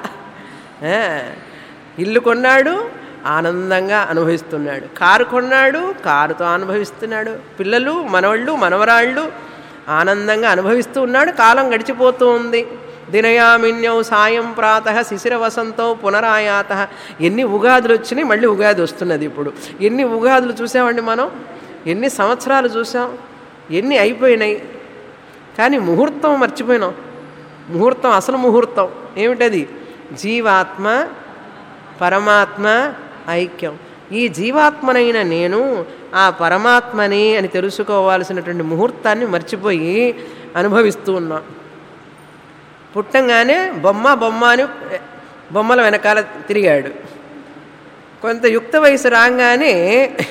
ఇల్లు కొన్నాడు ఆనందంగా అనుభవిస్తున్నాడు కారు కొన్నాడు కారుతో అనుభవిస్తున్నాడు పిల్లలు మనవళ్ళు మనవరాళ్ళు ఆనందంగా అనుభవిస్తూ ఉన్నాడు కాలం గడిచిపోతూ ఉంది దినయామిన్యౌ సాయం ప్రాత శిశిర వసంతో పునరాయాత ఎన్ని ఉగాదులు వచ్చినాయి మళ్ళీ ఉగాది వస్తున్నది ఇప్పుడు ఎన్ని ఉగాదులు చూసామండి మనం ఎన్ని సంవత్సరాలు చూసాం ఎన్ని అయిపోయినాయి కానీ ముహూర్తం మర్చిపోయినాం ముహూర్తం అసలు ముహూర్తం ఏమిటది జీవాత్మ పరమాత్మ ఐక్యం ఈ జీవాత్మనైన నేను ఆ పరమాత్మని అని తెలుసుకోవాల్సినటువంటి ముహూర్తాన్ని మర్చిపోయి అనుభవిస్తూ ఉన్నా పుట్టంగానే బొమ్మ బొమ్మ అని బొమ్మల వెనకాల తిరిగాడు కొంత యుక్త వయసు రాగానే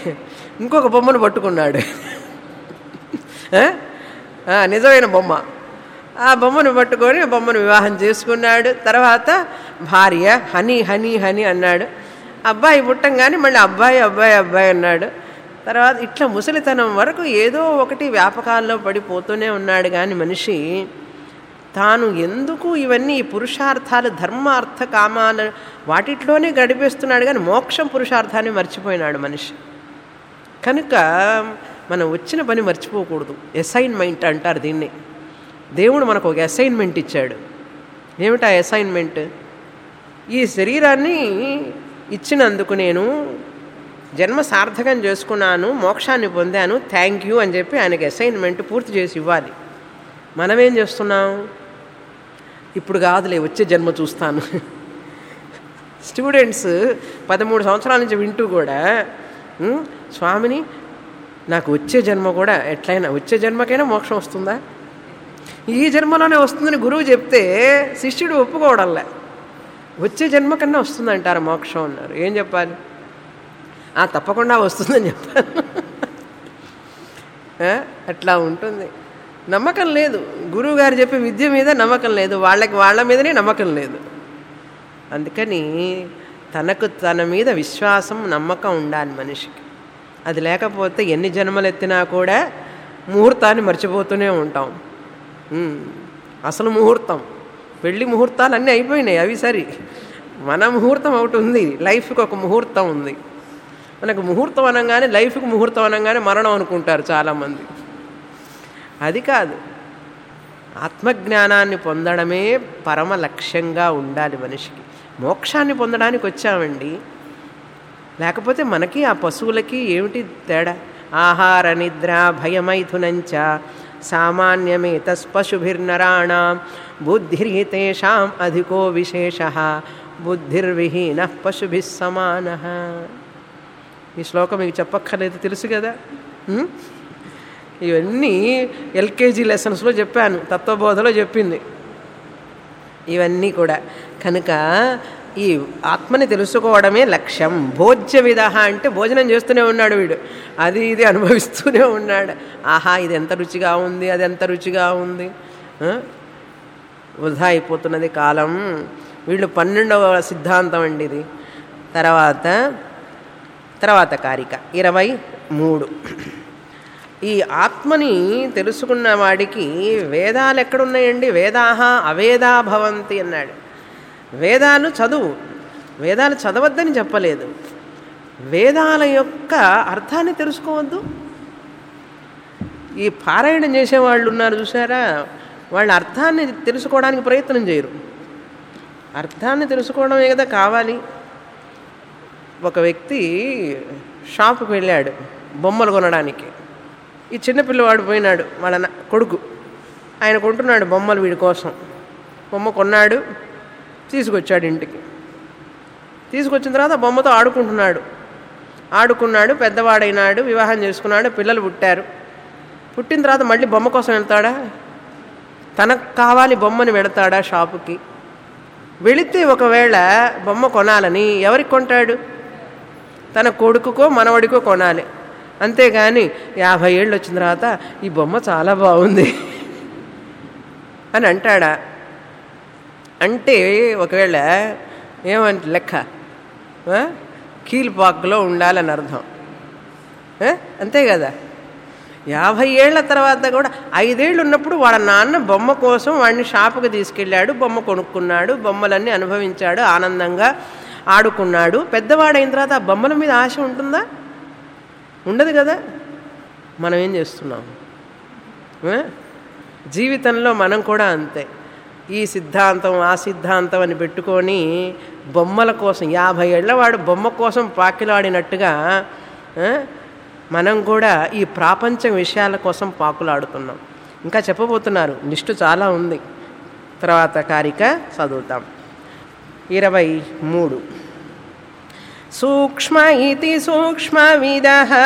ఇంకొక బొమ్మను పట్టుకున్నాడు ఆ? ఆ, నిజమైన బొమ్మ ఆ బొమ్మను పట్టుకొని ఆ బొమ్మను వివాహం చేసుకున్నాడు తర్వాత భార్య హనీ హనీ హనీ అన్నాడు అబ్బాయి పుట్టంగానే మళ్ళీ అబ్బాయి అబ్బాయి అబ్బాయి అన్నాడు తర్వాత ఇట్లా ముసలితనం వరకు ఏదో ఒకటి వ్యాపకాల్లో పడిపోతూనే ఉన్నాడు కానీ మనిషి తాను ఎందుకు ఇవన్నీ ఈ పురుషార్థాలు ధర్మార్థ కామాలు వాటిట్లోనే గడిపేస్తున్నాడు కానీ మోక్షం పురుషార్థాన్ని మర్చిపోయినాడు మనిషి కనుక మనం వచ్చిన పని మర్చిపోకూడదు అసైన్మెంట్ అంటారు దీన్ని దేవుడు మనకు ఒక అసైన్మెంట్ ఇచ్చాడు ఏమిటా అసైన్మెంట్ ఈ శరీరాన్ని ఇచ్చినందుకు నేను జన్మ సార్థకం చేసుకున్నాను మోక్షాన్ని పొందాను థ్యాంక్ యూ అని చెప్పి ఆయనకి అసైన్మెంట్ పూర్తి చేసి ఇవ్వాలి మనమేం చేస్తున్నాం ఇప్పుడు కాదులే వచ్చే జన్మ చూస్తాను స్టూడెంట్స్ పదమూడు సంవత్సరాల నుంచి వింటూ కూడా "ఉమ్, స్వామిని నాకు వచ్చే జన్మ కూడా ఎట్లయినా వచ్చే జన్మకైనా మోక్షం వస్తుందా ఈ జన్మలోనే వస్తుందని గురువు చెప్తే శిష్యుడు ఒప్పుకోవడంలే వచ్చే జన్మ కన్నా వస్తుందంటారు మోక్షం అన్నారు ఏం చెప్పాలి "ఆ, తప్పకుండా వస్తుందని చెప్పాను ఆ, అట్లా ఉంటుంది నమ్మకం లేదు గురువు గారు చెప్పే విద్య మీద నమ్మకం లేదు వాళ్ళకి వాళ్ళ మీదనే నమ్మకం లేదు అందుకని తనకు తన మీద విశ్వాసం నమ్మకం ఉండాలి మనిషికి అది లేకపోతే ఎన్ని జన్మలు ఎత్తినా కూడా ముహూర్తాన్ని మర్చిపోతూనే ఉంటాం ఉమ్, అసలు ముహూర్తం పెళ్లి ముహూర్తాలు అన్నీ అయిపోయినాయి అవి సరి మన ముహూర్తం ఒకటి ఉంది లైఫ్కి ఒక ముహూర్తం ఉంది మనకు ముహూర్తం అనగానే లైఫ్కి ముహూర్తం అనగానే మరణం అనుకుంటారు చాలామంది అది కాదు ఆత్మజ్ఞానాన్ని పొందడమే పరమ లక్ష్యంగా ఉండాలి మనిషికి మోక్షాన్ని పొందడానికి వచ్చామండి లేకపోతే మనకి ఆ పశువులకి ఏమిటి తేడా ఆహార నిద్ర భయమైథునంచ సామాన్యమే తస్పశుభిర్నరాణం బుద్ధిర్హితేషాం అధికో విశేష బుద్ధిర్విహీన పశుభిः సమాన ఈ శ్లోకం మీకు చెప్పక్కర్లేదు తెలుసు కదా ఉం? ఇవన్నీ ఎల్కేజీ లెసన్స్లో చెప్పాను తత్వబోధలో చెప్పింది ఇవన్నీ కూడా కనుక ఈ ఆత్మని తెలుసుకోవడమే లక్ష్యం భోజ్య విధ అంటే భోజనం చేస్తూనే ఉన్నాడు వీడు అది ఇది అనుభవిస్తూనే ఉన్నాడు ఆహా ఇది ఎంత రుచిగా ఉంది అది ఎంత రుచిగా ఉంది ఆ? వృధా అయిపోతున్నది కాలం వీళ్ళు పన్నెండవ సిద్ధాంతం అండి ఇది తర్వాత తర్వాత కారిక ఇరవై మూడు ఈ ఆత్మని తెలుసుకున్న వాడికి వేదాలు ఎక్కడున్నాయండి వేదాహ అవేదా భవంతి అన్నాడు వేదాలు చదువు వేదాలు చదవద్దని చెప్పలేదు వేదాల యొక్క అర్థాన్ని తెలుసుకోవద్దు ఈ పారాయణం చేసేవాళ్ళు ఉన్నారు చూసారా వాళ్ళ అర్థాన్ని తెలుసుకోవడానికి ప్రయత్నం చేయరు అర్థాన్ని తెలుసుకోవడమే కదా కావాలి ఒక వ్యక్తి షాపుకి వెళ్ళాడు బొమ్మలు కొనడానికి ఈ చిన్నపిల్లవాడు పోయినాడు వాళ్ళ నా- కొడుకు ఆయన కొంటున్నాడు బొమ్మలు వీడి కోసం బొమ్మ కొన్నాడు తీసుకొచ్చాడు ఇంటికి తీసుకొచ్చిన తర్వాత ఆ బొమ్మతో ఆడుకుంటున్నాడు ఆడుకున్నాడు పెద్దవాడైనాడు వివాహం చేసుకున్నాడు పిల్లలు పుట్టారు పుట్టిన తర్వాత మళ్ళీ బొమ్మ కోసం వెళ్తాడా తనకు కావాలి బొమ్మని వెళతాడా షాపుకి వెళితే ఒకవేళ బొమ్మ కొనాలని ఎవరికి కొంటాడు తన కొడుకుకో మనవడికో కొనాలి అంతేగాని యాభై ఏళ్ళు వచ్చిన తర్వాత ఈ బొమ్మ చాలా బాగుంది అని అంటాడా అంటే ఒకవేళ ఏమంటే లెక్క ఆ? కీల్పాకులో ఉండాలని అర్థం ఆ? అంతే కదా యాభై ఏళ్ల తర్వాత కూడా ఐదేళ్ళు ఉన్నప్పుడు వాళ్ళ నాన్న బొమ్మ కోసం వాడిని షాపుకి తీసుకెళ్ళాడు బొమ్మ కొనుక్కున్నాడు బొమ్మలన్నీ అనుభవించాడు ఆనందంగా ఆడుకున్నాడు పెద్దవాడైన తర్వాత ఆ బొమ్మల మీద ఆశ ఉంటుందా ఉండదు కదా మనం ఏం చేస్తున్నాం ఆ? జీవితంలో మనం కూడా అంతే ఈ సిద్ధాంతం ఆ సిద్ధాంతం అని పెట్టుకొని బొమ్మల కోసం యాభై ఏళ్ళవాడు బొమ్మ కోసం పాకిలాడినట్టుగా ఆ, మనం కూడా ఈ ప్రాపంచ విషయాల కోసం పాకులాడుతున్నాం ఇంకా చెప్పబోతున్నారు లిస్టు చాలా ఉంది తర్వాత కారిక చదువుతాం ఇరవై మూడు సూక్ష్మ ఇది సూక్ష్మవిద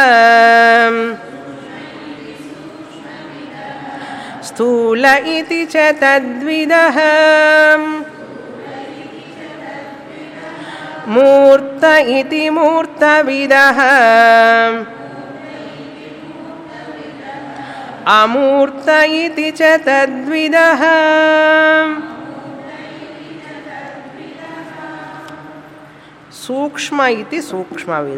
స్థూల ఇది చ తద్విద మూర్త ఇది మూర్తవిద అమూర్త ఇది చ తద్విదః సూక్ష్మ ఇది సూక్ష్మవిద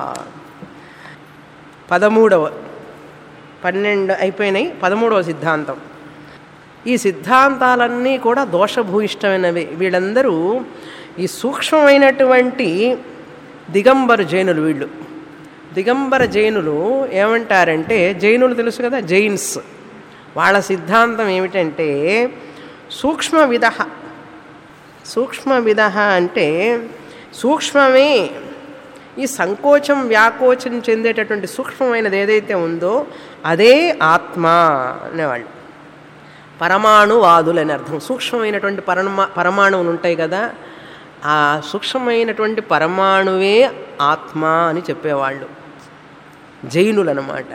పదమూడవ పన్నెండు అయిపోయినాయి పదమూడవ సిద్ధాంతం ఈ సిద్ధాంతాలన్నీ కూడా దోషభూయిష్టమైనవి వీళ్ళందరూ ఈ సూక్ష్మమైనటువంటి దిగంబర జైనులు వీళ్ళు దిగంబర జైనులు ఏమంటారంటే జైనులు తెలుసు కదా జైన్స్ వాళ్ళ సిద్ధాంతం ఏమిటంటే సూక్ష్మ విధ సూక్ష్మ విధ అంటే సూక్ష్మమే ఈ సంకోచం వ్యాకోచం చెందేటటువంటి సూక్ష్మమైనది ఏదైతే ఉందో అదే ఆత్మ అనేవాళ్ళు పరమాణువాదులు అని అర్థం సూక్ష్మమైనటువంటి పరమా పరమాణువులు ఉంటాయి కదా ఆ సూక్ష్మమైనటువంటి పరమాణువే ఆత్మ అని చెప్పేవాళ్ళు జైనులు అన్నమాట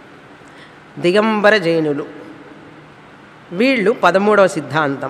దిగంబర జైనులు వీళ్ళు పదమూడవ సిద్ధాంతం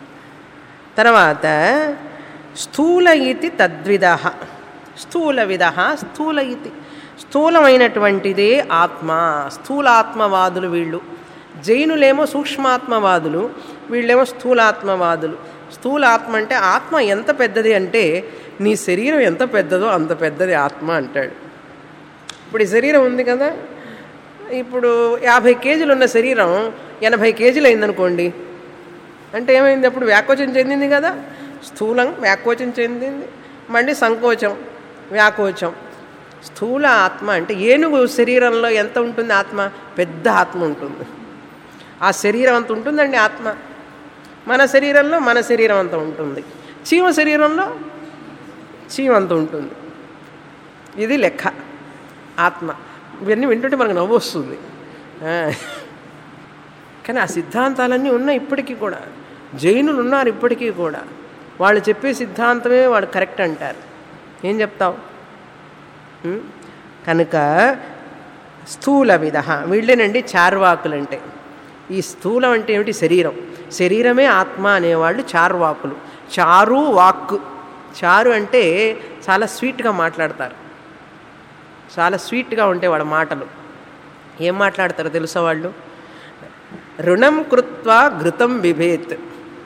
తర్వాత స్థూల ఇతి తద్విధ స్థూల విధ స్థూల ఇతి స్థూలమైనటువంటిదే ఆత్మ స్థూలాత్మవాదులు వీళ్ళు జైనులేమో సూక్ష్మాత్మవాదులు వీళ్ళేమో స్థూలాత్మవాదులు స్థూలాత్మ అంటే ఆత్మ ఎంత పెద్దది అంటే నీ శరీరం ఎంత పెద్దదో అంత పెద్దది ఆత్మ అంటాడు ఇప్పుడు ఈ శరీరం ఉంది కదా ఇప్పుడు యాభై కేజీలు ఉన్న శరీరం ఎనభై కేజీలు అయిందనుకోండి అంటే ఏమైంది అప్పుడు వ్యాకోచం చెందింది కదా స్థూలం వ్యాకోచం చెందింది మళ్ళీ సంకోచం వ్యాకోచం స్థూల ఆత్మ అంటే ఏనుగు శరీరంలో ఎంత ఉంటుంది ఆత్మ పెద్ద ఆత్మ ఉంటుంది ఆ శరీరం అంత ఉంటుందండి ఆత్మ మన శరీరంలో మన శరీరం అంత ఉంటుంది చీమ శరీరంలో చీమ అంత ఉంటుంది ఇది లెక్క ఆత్మ ఇవన్నీ వింటుంటే మనకు నవ్వు వస్తుంది ఆ. కానీ ఆ సిద్ధాంతాలన్నీ ఉన్నాయి ఇప్పటికీ కూడా జైనులు ఉన్నారు ఇప్పటికీ కూడా వాళ్ళు చెప్పే సిద్ధాంతమే వాడు కరెక్ట్ అంటారు ఏం చెప్తావు ఉం? కనుక స్థూల విధ వీళ్ళేనండి చార్వాకులంటే ఈ స్థూలం అంటే ఏమిటి శరీరం శరీరమే ఆత్మ అనేవాళ్ళు చార్వాకులు చారు వాక్కు చారు అంటే చాలా స్వీట్గా మాట్లాడతారు చాలా స్వీట్గా ఉంటాయి వాళ్ళ మాటలు ఏం మాట్లాడతారో తెలుసా వాళ్ళు రుణం కృత్వా ఘృతం బిభేత్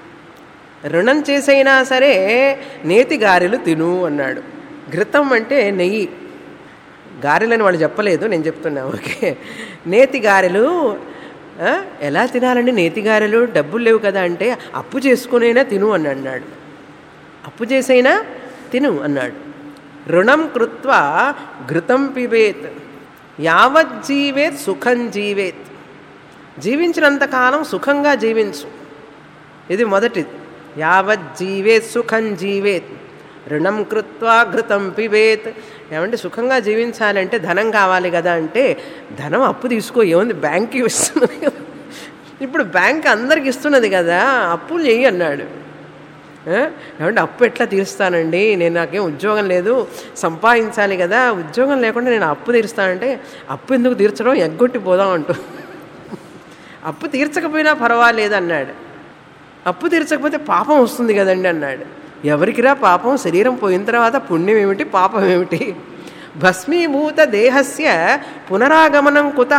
రుణం చేసైనా సరే నేతి గారెలు తిను అన్నాడు ఘృతం అంటే నెయ్యి గారెలని వాళ్ళు చెప్పలేదు నేను చెప్తున్నా ఓకే నేతి గారెలు ఆ, ఎలా తినాలండి నేతి గారెలు డబ్బులు లేవు కదా అంటే అప్పు చేసుకునైనా తిను అని అన్నాడు అప్పు చేసైనా తిను అన్నాడు రుణం కృత్వా ఘృతం పిబేత్ యావత్ జీవేత్ సుఖం జీవేత్ జీవించినంతకాలం సుఖంగా జీవించు ఇది మొదటిది యావత్ జీవేత్ సుఖం జీవేత్ రుణం కృత్వా ఘృతం పిబేత్ ఏమంటే సుఖంగా జీవించాలంటే ధనం కావాలి కదా అంటే ధనం అప్పు తీసుకో ఏముంది బ్యాంక్కి ఇస్తున్నది కదా ఇప్పుడు బ్యాంక్ అందరికి ఇస్తున్నది కదా అప్పులు చెయ్యి అన్నాడు ఆ? ఏమంటే అప్పు ఎట్లా తీరుస్తానండి నేను నాకేం ఉద్యోగం లేదు సంపాదించాలి కదా ఉద్యోగం లేకుండా నేను అప్పు తీరుస్తానంటే అప్పు ఎందుకు తీర్చడం ఎగ్గొట్టి పోదాం అంటూ అప్పు తీర్చకపోయినా పర్వాలేదు అన్నాడు అప్పు తీర్చకపోతే పాపం వస్తుంది కదండి అన్నాడు ఎవరికిరా పాపం శరీరం పోయిన తర్వాత పుణ్యం ఏమిటి పాపం ఏమిటి భస్మీభూత దేహస్య పునరాగమనం కుత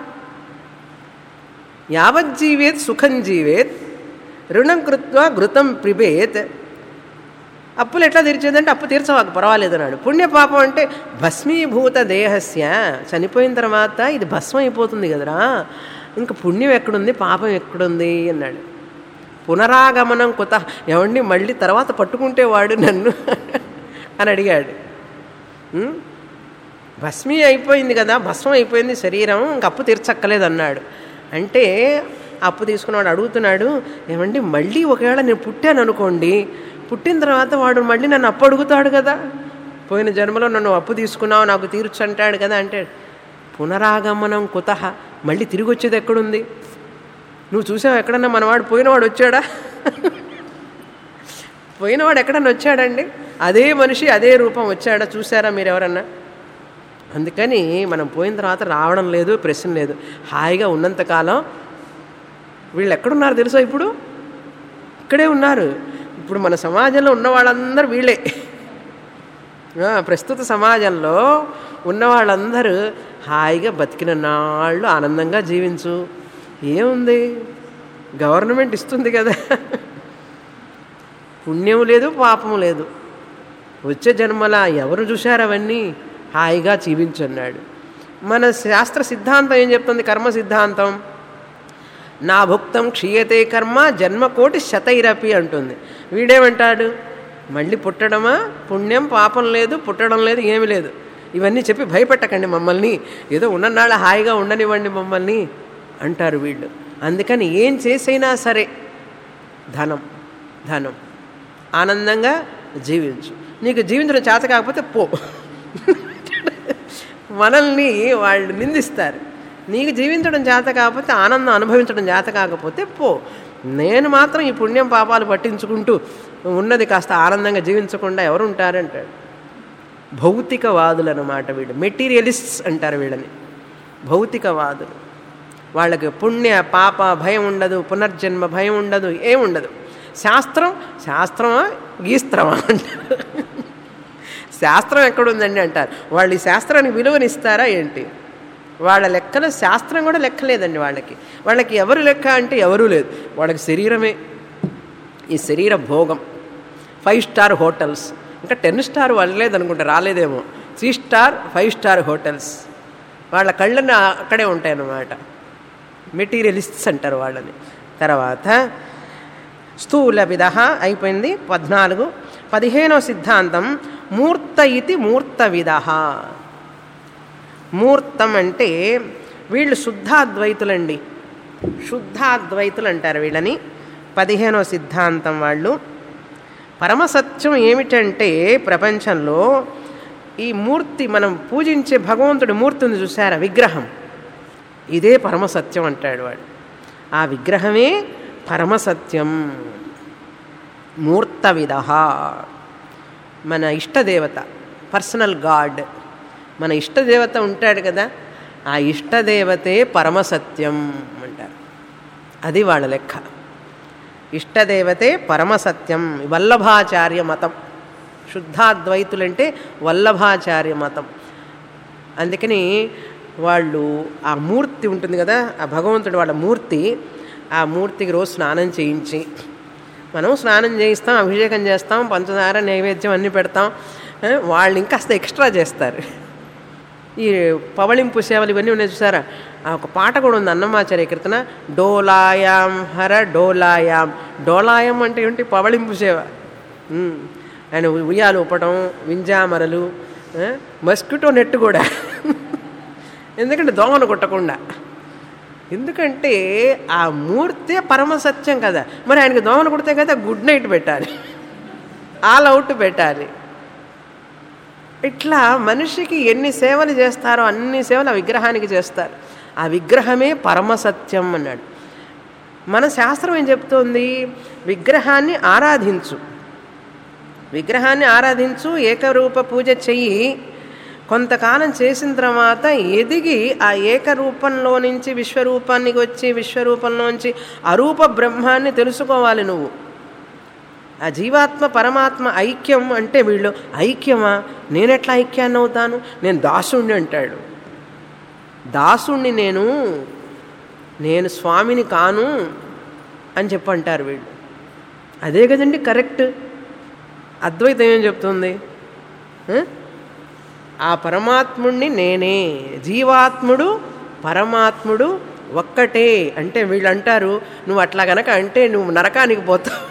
యావజ్జీవేత్ సుఖం జీవేత్ రుణం కృత్వా ఘృతం ప్రిబేత్ అప్పులు ఎట్లా తీర్చేదంటే అప్పు తీర్చవాకు పర్వాలేదు అన్నాడు పుణ్యపాపం అంటే భస్మీభూత దేహస్య చనిపోయిన తర్వాత ఇది భస్మం అయిపోతుంది కదరా ఇంకా పుణ్యం ఎక్కడుంది పాపం ఎక్కడుంది అన్నాడు పునరాగమనం కొత్త ఎవండి మళ్ళీ తర్వాత పట్టుకుంటే వాడు నన్ను అని అడిగాడు ఉం? భస్మీ అయిపోయింది కదా భస్మం అయిపోయింది శరీరం ఇంక అప్పు తీర్చక్కలేదు అన్నాడు అంటే అప్పు తీసుకున్నవాడు అడుగుతున్నాడు ఏమండి మళ్ళీ ఒకవేళ నేను పుట్టాను అనుకోండి పుట్టిన తర్వాత వాడు మళ్ళీ నన్ను అప్పు అడుగుతాడు కదా పోయిన జన్మలో నన్ను అప్పు తీసుకున్నావు నాకు తీర్చు అంటాడు కదా అంటే పునరాగమనం కుత మళ్ళీ తిరిగి వచ్చేది ఎక్కడుంది నువ్వు చూసావు ఎక్కడన్నా మనవాడు పోయినవాడు వచ్చాడా పోయినవాడు ఎక్కడన్నా వచ్చాడండి అదే మనిషి అదే రూపం వచ్చాడా చూసారా మీరు ఎవరన్నా అందుకని మనం పోయిన తర్వాత రావడం లేదు ప్రశ్న లేదు హాయిగా ఉన్నంతకాలం వీళ్ళు ఎక్కడున్నారు తెలుసా ఇప్పుడు ఇక్కడే ఉన్నారు ఇప్పుడు మన సమాజంలో ఉన్న వాళ్ళందరూ వీళ్ళే ఆ, ప్రస్తుత సమాజంలో ఉన్న వాళ్ళందరూ హాయిగా బతికిన నాళ్ళు ఆనందంగా జీవించు ఏముంది గవర్నమెంట్ ఇస్తుంది కదా పుణ్యం లేదు పాపం లేదు వచ్చే జన్మల ఎవరు చూశారు అవన్నీ హాయిగా జీవించన్నాడు మన శాస్త్ర సిద్ధాంతం ఏం చెప్తుంది కర్మ సిద్ధాంతం నా భుక్తం క్షీయతే కర్మ జన్మకోటి శతైరపి అంటుంది వీడేమంటాడు మళ్ళీ పుట్టడమా పుణ్యం పాపం లేదు పుట్టడం లేదు ఏమి లేదు ఇవన్నీ చెప్పి భయపెట్టకండి మమ్మల్ని ఏదో ఉన్ననాళ్ళ హాయిగా ఉండనివ్వండి మమ్మల్ని అంటారు వీళ్ళు అందుకని ఏం చేసైనా సరే ధనం ధనం ఆనందంగా జీవించు నీకు జీవించడం చేత కాకపోతే పో మనల్ని వాళ్ళు నిందిస్తారు నీకు జీవించడం చేత కాకపోతే ఆనందం అనుభవించడం చేత కాకపోతే పో నేను మాత్రం ఈ పుణ్యం పాపాలు పట్టించుకుంటూ ఉన్నది కాస్త ఆనందంగా జీవించకుండా ఎవరు ఉంటారంటాడు భౌతికవాదులు అన్నమాట వీళ్ళు మెటీరియలిస్ట్స్ అంటారు వీళ్ళని భౌతికవాదులు వాళ్ళకి పుణ్య పాప భయం ఉండదు పునర్జన్మ భయం ఉండదు ఏముండదు శాస్త్రం శాస్త్రమా గీస్త్రమా అంటారు శాస్త్రం ఎక్కడుందండి అంటారు వాళ్ళు ఈ శాస్త్రానికి విలువనిస్తారా ఏంటి వాళ్ళ లెక్కలో శాస్త్రం కూడా లెక్క లేదండి వాళ్ళకి వాళ్ళకి ఎవరు లెక్క అంటే ఎవరూ లేదు వాళ్ళకి శరీరమే ఈ శరీర భోగం ఫైవ్ స్టార్ హోటల్స్ ఇంకా టెన్ స్టార్ వెళ్ళలేదనుకుంటే రాలేదేమో three star five star hotels వాళ్ళ కళ్ళని అక్కడే ఉంటాయన్నమాట మెటీరియలిస్ట్స్ అంటారు వాళ్ళని తర్వాత స్థూల విధ అయిపోయింది పద్నాలుగు పదిహేనో సిద్ధాంతం మూర్త ఇది మూర్త విధ మూర్తం అంటే వీళ్ళు శుద్ధాద్వైతులండి శుద్ధాద్వైతులు అంటారు వీళ్ళని పదిహేనో సిద్ధాంతం వాళ్ళు పరమసత్యం ఏమిటంటే ప్రపంచంలో ఈ మూర్తి మనం పూజించే భగవంతుడి మూర్తి ఉంది చూసారా విగ్రహం ఇదే పరమసత్యం అంటాడు వాడు ఆ విగ్రహమే పరమసత్యం మూర్తవిధ మన ఇష్టదేవత పర్సనల్ గాడ్ మన ఇష్టదేవత ఉంటాడు కదా ఆ ఇష్టదేవతే పరమసత్యం అంటారు అది వాళ్ళ లెక్క ఇష్టదేవతే పరమసత్యం వల్లభాచార్య మతం శుద్ధాద్వైతులంటే వల్లభాచార్య మతం అందుకని వాళ్ళు ఆ మూర్తి ఉంటుంది కదా ఆ భగవంతుడు వాళ్ళ మూర్తి ఆ మూర్తికి రోజు స్నానం చేయించి మనం స్నానం చేయిస్తాం అభిషేకం చేస్తాం పంచదార నైవేద్యం అన్నీ పెడతాం ఆ, వాళ్ళు ఇంకాస్త ఎక్స్ట్రా చేస్తారు ఈ పవళింపు సేవలు ఇవన్నీ ఉన్నాయి చూసారా ఆ ఒక పాట కూడా ఉంది అన్నమాచార్య కీర్తన డోలాయాం హర డోలాయాం డోలాయం అంటే ఏంటి పవళింపు సేవ ఉమ్. ఆయన ఉయ్యాలు ఊపడం వింజామరలు ఆ, మస్కిటో నెట్ కూడా ఎందుకంటే దోమను కొట్టకుండా ఎందుకంటే ఆ మూర్తే పరమసత్యం కదా మరి ఆయనకి దోమలు కొడితే కదా గుడ్ నైట్ పెట్టాలి ఆల్ అవుట్ పెట్టాలి ఇట్లా మనిషికి ఎన్ని సేవలు చేస్తారో అన్ని సేవలు ఆ విగ్రహానికి చేస్తారు ఆ విగ్రహమే పరమసత్యం అన్నాడు మన శాస్త్రం ఏం చెప్తోంది విగ్రహాన్ని ఆరాధించు విగ్రహాన్ని ఆరాధించు ఏకరూప పూజ చెయ్యి కొంతకాలం చేసిన తర్వాత ఎదిగి ఆ ఏకరూపంలో నుంచి విశ్వరూపానికి వచ్చి విశ్వరూపంలోంచి అరూప బ్రహ్మాన్ని తెలుసుకోవాలి నువ్వు ఆ జీవాత్మ పరమాత్మ ఐక్యం అంటే వీళ్ళు ఐక్యమా నేనెట్లా ఐక్యాన్ని అవుతాను నేను దాసుణ్ణి అంటాడు దాసుణ్ణి నేను నేను స్వామిని కాను అని చెప్పంటారు వీళ్ళు అదే కదండి కరెక్ట్ అద్వైతం ఏం చెప్తుంది ఆ? ఆ పరమాత్ముణ్ణి నేనే జీవాత్ముడు పరమాత్ముడు ఒక్కటే అంటే వీళ్ళు అంటారు నువ్వు అట్లా గనక అంటే నువ్వు నరకానికి పోతావు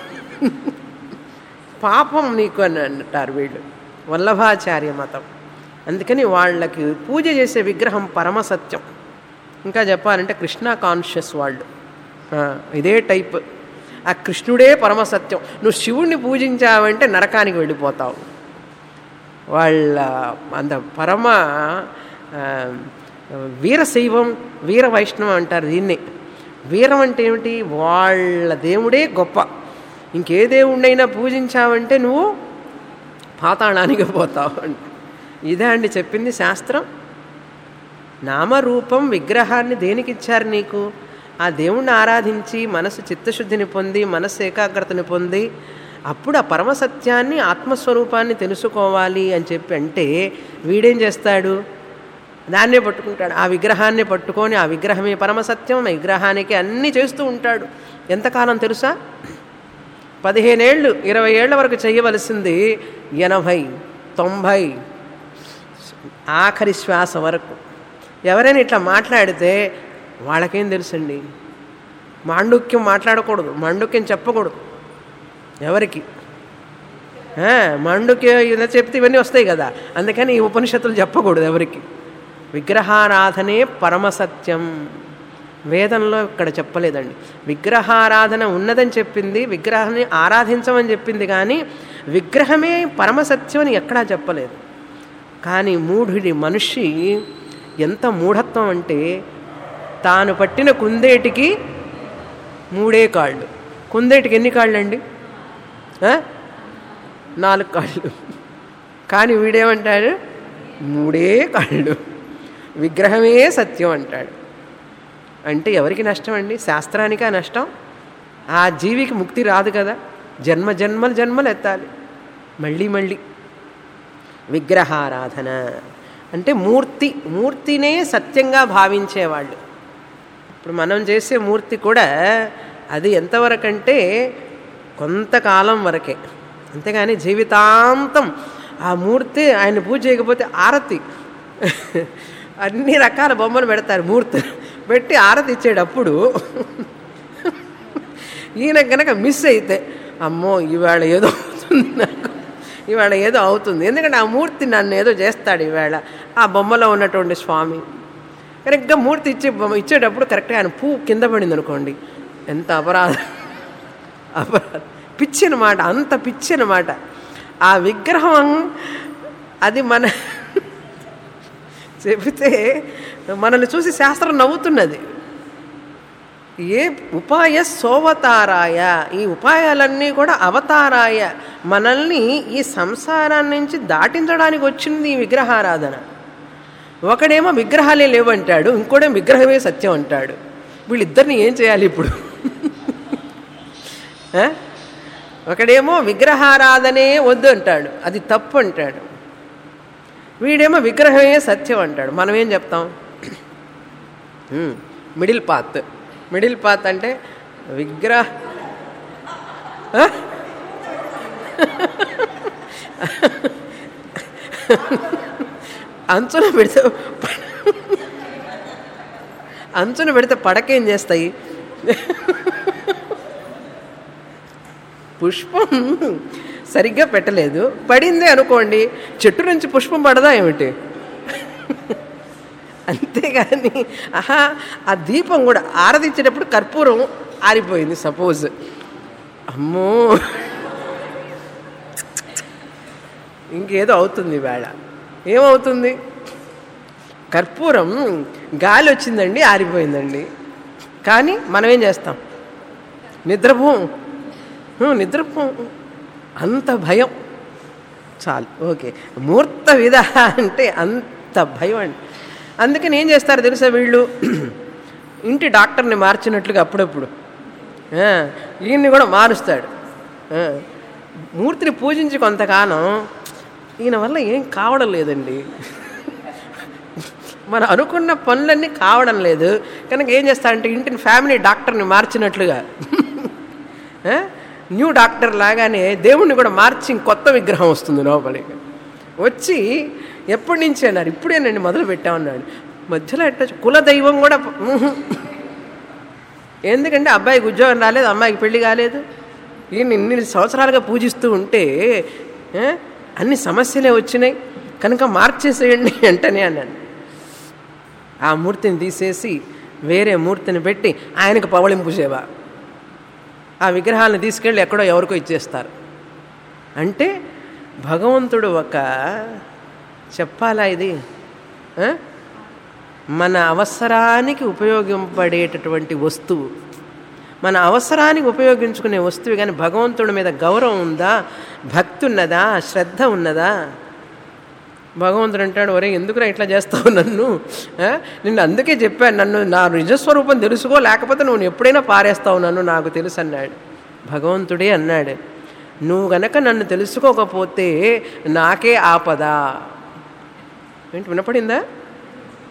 పాపం నీకు అని అంటారు వీళ్ళు వల్లభాచార్య మతం అందుకని వాళ్ళకి పూజ చేసే విగ్రహం పరమసత్యం ఇంకా చెప్పాలంటే కృష్ణ కాన్షియస్ వాళ్ళు ఆ, ఇదే టైప్ ఆ కృష్ణుడే పరమసత్యం నువ్వు శివుణ్ణి పూజించావంటే నరకానికి వెళ్ళిపోతావు వాళ్ళ అంత పరమ ఆ, వీరశైవం వీర వైష్ణవం అంటారు దీన్ని వీరం అంటే ఏమిటి వాళ్ళ దేవుడే గొప్ప ఇంకే దేవుణ్ణైనా పూజించావంటే నువ్వు పాతాళానికి పోతావు అంట ఇదే అండి చెప్పింది శాస్త్రం నామరూపం విగ్రహాన్ని దేనికి ఇచ్చారు నీకు ఆ దేవుణ్ణి ఆరాధించి మనసు చిత్తశుద్ధిని పొంది మనస్సు ఏకాగ్రతని పొంది అప్పుడు ఆ పరమసత్యాన్ని ఆత్మస్వరూపాన్ని తెలుసుకోవాలి అని చెప్పి అంటే వీడేం చేస్తాడు దాన్నే పట్టుకుంటాడు ఆ విగ్రహాన్ని పట్టుకొని ఆ విగ్రహమే పరమసత్యం ఆ విగ్రహానికి అన్నీ చేస్తూ ఉంటాడు ఎంతకాలం తెలుసా పదిహేనేళ్ళు ఇరవై ఏళ్ల వరకు చేయవలసింది ఎనభై తొంభై ఆఖరి శ్వాస వరకు ఎవరైనా ఇట్లా మాట్లాడితే వాళ్ళకేం తెలుసండి మాండుక్యం మాట్లాడకూడదు మాండుక్యం చెప్పకూడదు ఎవరికి ఆ, మాండుక్యం ఇలా చెప్తే ఇవన్నీ వస్తాయి కదా అందుకని ఈ ఉపనిషత్తులు చెప్పకూడదు ఎవరికి విగ్రహారాధనే పరమసత్యం వేదంలో ఇక్కడ చెప్పలేదండి విగ్రహారాధన ఉన్నదని చెప్పింది విగ్రహాన్ని ఆరాధించమని చెప్పింది కానీ విగ్రహమే పరమసత్యం అని ఎక్కడా చెప్పలేదు కానీ మూఢుడి మనిషి ఎంత మూఢత్వం అంటే తాను పట్టిన కుందేటికి మూడే కాళ్ళు కుందేటికి ఎన్ని కాళ్ళు అండి ఆ? నాలుగు కాళ్ళు కానీ వీడేమంటాడు మూడే కాళ్ళు విగ్రహమే సత్యం అంటాడు అంటే ఎవరికి నష్టం అండి శాస్త్రానికా నష్టం ఆ జీవికి ముక్తి రాదు కదా జన్మ జన్మలు జన్మలు ఎత్తాలి మళ్ళీ మళ్ళీ విగ్రహారాధన అంటే మూర్తి మూర్తినే సత్యంగా భావించేవాళ్ళు ఇప్పుడు మనం చేసే మూర్తి కూడా అది ఎంతవరకంటే కొంతకాలం వరకే అంతేగాని జీవితాంతం ఆ మూర్తి ఆయన పూజ చేయకపోతే ఆరతి అన్ని రకాల బొమ్మలు పెడతారు మూర్తి పెట్టి ఆరతి ఇచ్చేటప్పుడు ఈయన కనుక మిస్ అయితే అమ్మో ఇవాళ ఏదో అవుతుంది నాకు ఇవాళ ఏదో అవుతుంది ఎందుకంటే ఆ మూర్తి నన్ను ఏదో చేస్తాడు ఈవేళ ఆ బొమ్మలో ఉన్నటువంటి స్వామి కరెక్ట్గా మూర్తి ఇచ్చే బొమ్మ ఇచ్చేటప్పుడు కరెక్ట్గా ఆయన పువ్వు కింద పడింది అనుకోండి ఎంత అపరాధం అపరాధం పిచ్చి అనమాట అంత పిచ్చి అనమాట ఆ విగ్రహం అది మన చెబితే మనల్ని చూసి శాస్త్రం నవ్వుతున్నది ఏ ఉపాయ సోవతారాయ ఈ ఉపాయాలన్నీ కూడా అవతారాయ మనల్ని ఈ సంసారాన్ని నుంచి దాటించడానికి వచ్చింది ఈ విగ్రహారాధన ఒకడేమో విగ్రహాలే లేవంటాడు ఇంకోడేమో విగ్రహమే సత్యం అంటాడు వీళ్ళిద్దరిని ఏం చేయాలి ఇప్పుడు ఆ? ఒకడేమో విగ్రహారాధనే వద్దు అంటాడు అది తప్పు అంటాడు వీడేమో విగ్రహమే సత్యం అంటాడు మనం ఏం చెప్తాం ఉమ్, మిడిల్ పాత్ మిడిల్ పాత్ అంటే విగ్రహ ఆ? అంచున పెడితే అంచున పెడితే పడకేం చేస్తాయి పుష్పం సరిగ్గా పెట్టలేదు పడిందే అనుకోండి చెట్టు నుంచి పుష్పం పడదా ఏమిటి అంతేగాని ఆహా ఆ దీపం కూడా ఆరదించేటప్పుడు కర్పూరం ఆరిపోయింది సపోజ్ అమ్మో ఇంకేదో అవుతుంది వేళ ఏమవుతుంది కర్పూరం గాలి వచ్చిందండి ఆరిపోయిందండి కానీ మనం ఏం చేస్తాం నిద్రపోం హ్మ్, నిద్రపోం అంత భయం చాలు ఓకే మూర్త విధ అంటే అంత భయం అండి అందుకని ఏం చేస్తారు తెలుసా వీళ్ళు ఇంటి డాక్టర్ని మార్చినట్లుగా అప్పుడప్పుడు ఆ, ఈయన్ని కూడా మారుస్తాడు ఆ, మూర్తిని పూజించి కొంతకాలం ఈయన వల్ల ఏం కావడం లేదండి మనం అనుకున్న పనులన్నీ కావడం లేదు కనుక ఏం చేస్తారంటే ఇంటిని ఫ్యామిలీ డాక్టర్ని మార్చినట్లుగా ఆ? న్యూ డాక్టర్ లాగానే దేవుణ్ణి కూడా మార్చి కొత్త విగ్రహం వస్తుంది లోపలికి వచ్చి ఎప్పటి నుంచి అన్నారు ఇప్పుడేనండి మొదలు పెట్టామన్నాడు మధ్యలో ఎట్ట కుల దైవం కూడా ఉహు. ఎందుకంటే అబ్బాయికి ఉద్యోగం రాలేదు అమ్మాయికి పెళ్లి కాలేదు ఈయన ఇన్ని సంవత్సరాలుగా పూజిస్తూ ఉంటే ఏ, అన్ని సమస్యలే వచ్చినాయి కనుక మార్చేసేయండి అంటనే అన్నాను ఆ మూర్తిని తీసేసి వేరే మూర్తిని పెట్టి ఆయనకు పవళింపు సేవ ఆ విగ్రహాలను తీసుకెళ్ళి ఎక్కడో ఎవరికో ఇచ్చేస్తారు అంటే భగవంతుడు ఒక చెప్పాలా ఇది ఆ? మన అవసరానికి ఉపయోగింపడేటటువంటి వస్తువు మన అవసరానికి ఉపయోగించుకునే వస్తువు కానీ భగవంతుడి మీద గౌరవం ఉందా భక్తి ఉన్నదా శ్రద్ధ ఉన్నదా భగవంతుడు అంటాడు ఒరే ఎందుకురా ఇట్లా చేస్తావు నన్ను ఆ? నిన్ను అందుకే చెప్పాను నన్ను నా నిజస్వరూపం తెలుసుకో లేకపోతే నువ్వు ఎప్పుడైనా పారేస్తావు నన్ను నాకు తెలుసు అన్నాడు భగవంతుడే అన్నాడు నువ్వు గనక నన్ను తెలుసుకోకపోతే నాకే ఆపద ఏంటి వినపడిందా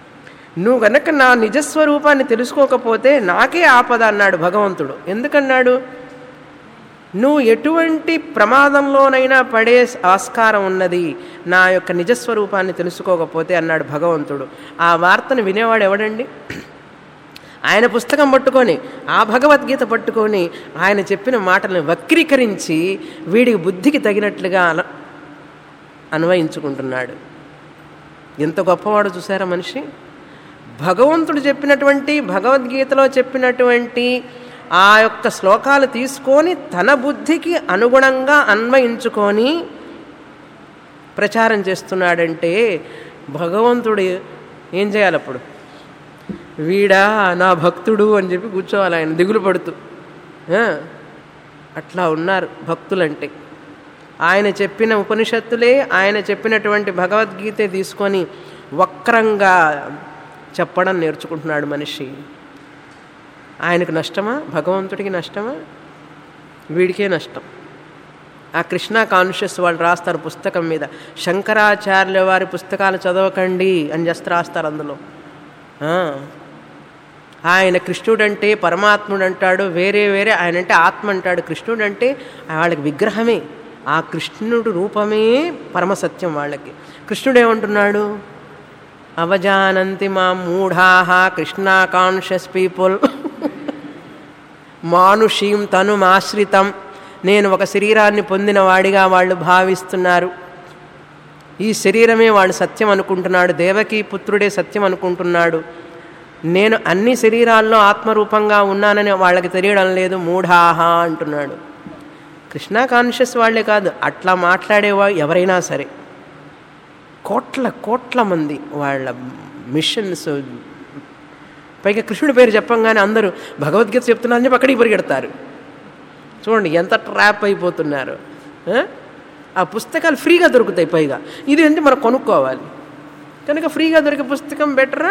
నువ్వు గనక నా నిజస్వరూపాన్ని తెలుసుకోకపోతే నాకే ఆపద అన్నాడు భగవంతుడు ఎందుకన్నాడు నువ్వు ఎటువంటి ప్రమాదంలోనైనా పడే ఆస్కారం ఉన్నది నా యొక్క నిజస్వరూపాన్ని తెలుసుకోకపోతే అన్నాడు భగవంతుడు ఆ వార్తను వినేవాడు ఎవడండి ఆయన పుస్తకం పట్టుకొని ఆ భగవద్గీత పట్టుకొని ఆయన చెప్పిన మాటలను వక్రీకరించి వీడికి బుద్ధికి తగినట్లుగా అల అన్వయించుకుంటున్నాడు ఎంత గొప్పవాడు చూసారా మనిషి భగవంతుడు చెప్పినటువంటి భగవద్గీతలో చెప్పినటువంటి ఆ యొక్క శ్లోకాలు తీసుకొని తన బుద్ధికి అనుగుణంగా అన్వయించుకొని ప్రచారం చేస్తున్నాడంటే భగవంతుడు ఏం చేయాలి అప్పుడు వీడా నా భక్తుడు అని చెప్పి కూర్చోవాలి ఆయన దిగులు పడుతూ ఆ, అట్లా ఉన్నారు భక్తులంటే ఆయన చెప్పిన ఉపనిషత్తులే ఆయన చెప్పినటువంటి భగవద్గీతే తీసుకొని వక్రంగా చెప్పడం నేర్చుకుంటున్నాడు మనిషి ఆయనకు నష్టమా భగవంతుడికి నష్టమా వీడికే నష్టం ఆ కృష్ణ కాన్షియస్ వాళ్ళు రాస్తారు పుస్తకం మీద శంకరాచార్యుల వారి పుస్తకాలు చదవకండి అని జస్ట్ రాస్తారు అందులో ఆ. ఆయన కృష్ణుడంటే పరమాత్ముడు అంటాడు వేరే వేరే ఆయన అంటే ఆత్మ అంటాడు కృష్ణుడు అంటే వాళ్ళకి విగ్రహమే ఆ కృష్ణుడు రూపమే పరమసత్యం వాళ్ళకి కృష్ణుడు ఏమంటున్నాడు అవజానంతి మా మూఢాహ కృష్ణ కాన్షియస్ పీపుల్ మానుషీం తనుమాశ్రితం నేను ఒక శరీరాన్ని పొందిన వాడిగా వాళ్ళు భావిస్తున్నారు ఈ శరీరమే వాడు సత్యం అనుకుంటున్నాడు దేవకి పుత్రుడే సత్యం అనుకుంటున్నాడు నేను అన్ని శరీరాల్లో ఆత్మరూపంగా ఉన్నానని వాళ్ళకి తెలియడం లేదు మూఢాహ అంటున్నాడు కృష్ణ కాన్షియస్ వాళ్ళే కాదు అట్లా మాట్లాడేవా ఎవరైనా సరే కోట్ల కోట్ల మంది వాళ్ళ మిషన్స్ పైగా కృష్ణుడి పేరు చెప్పంగానే అందరూ భగవద్గీత చెప్తున్నారని చెప్పి అక్కడికి పరిగెడతారు చూడండి ఎంత ట్రాప్ అయిపోతున్నారు ఆ? ఆ పుస్తకాలు ఫ్రీగా దొరుకుతాయి పైగా ఇది అంటే మనం కొనుక్కోవాలి కనుక ఫ్రీగా దొరికే పుస్తకం బెటరా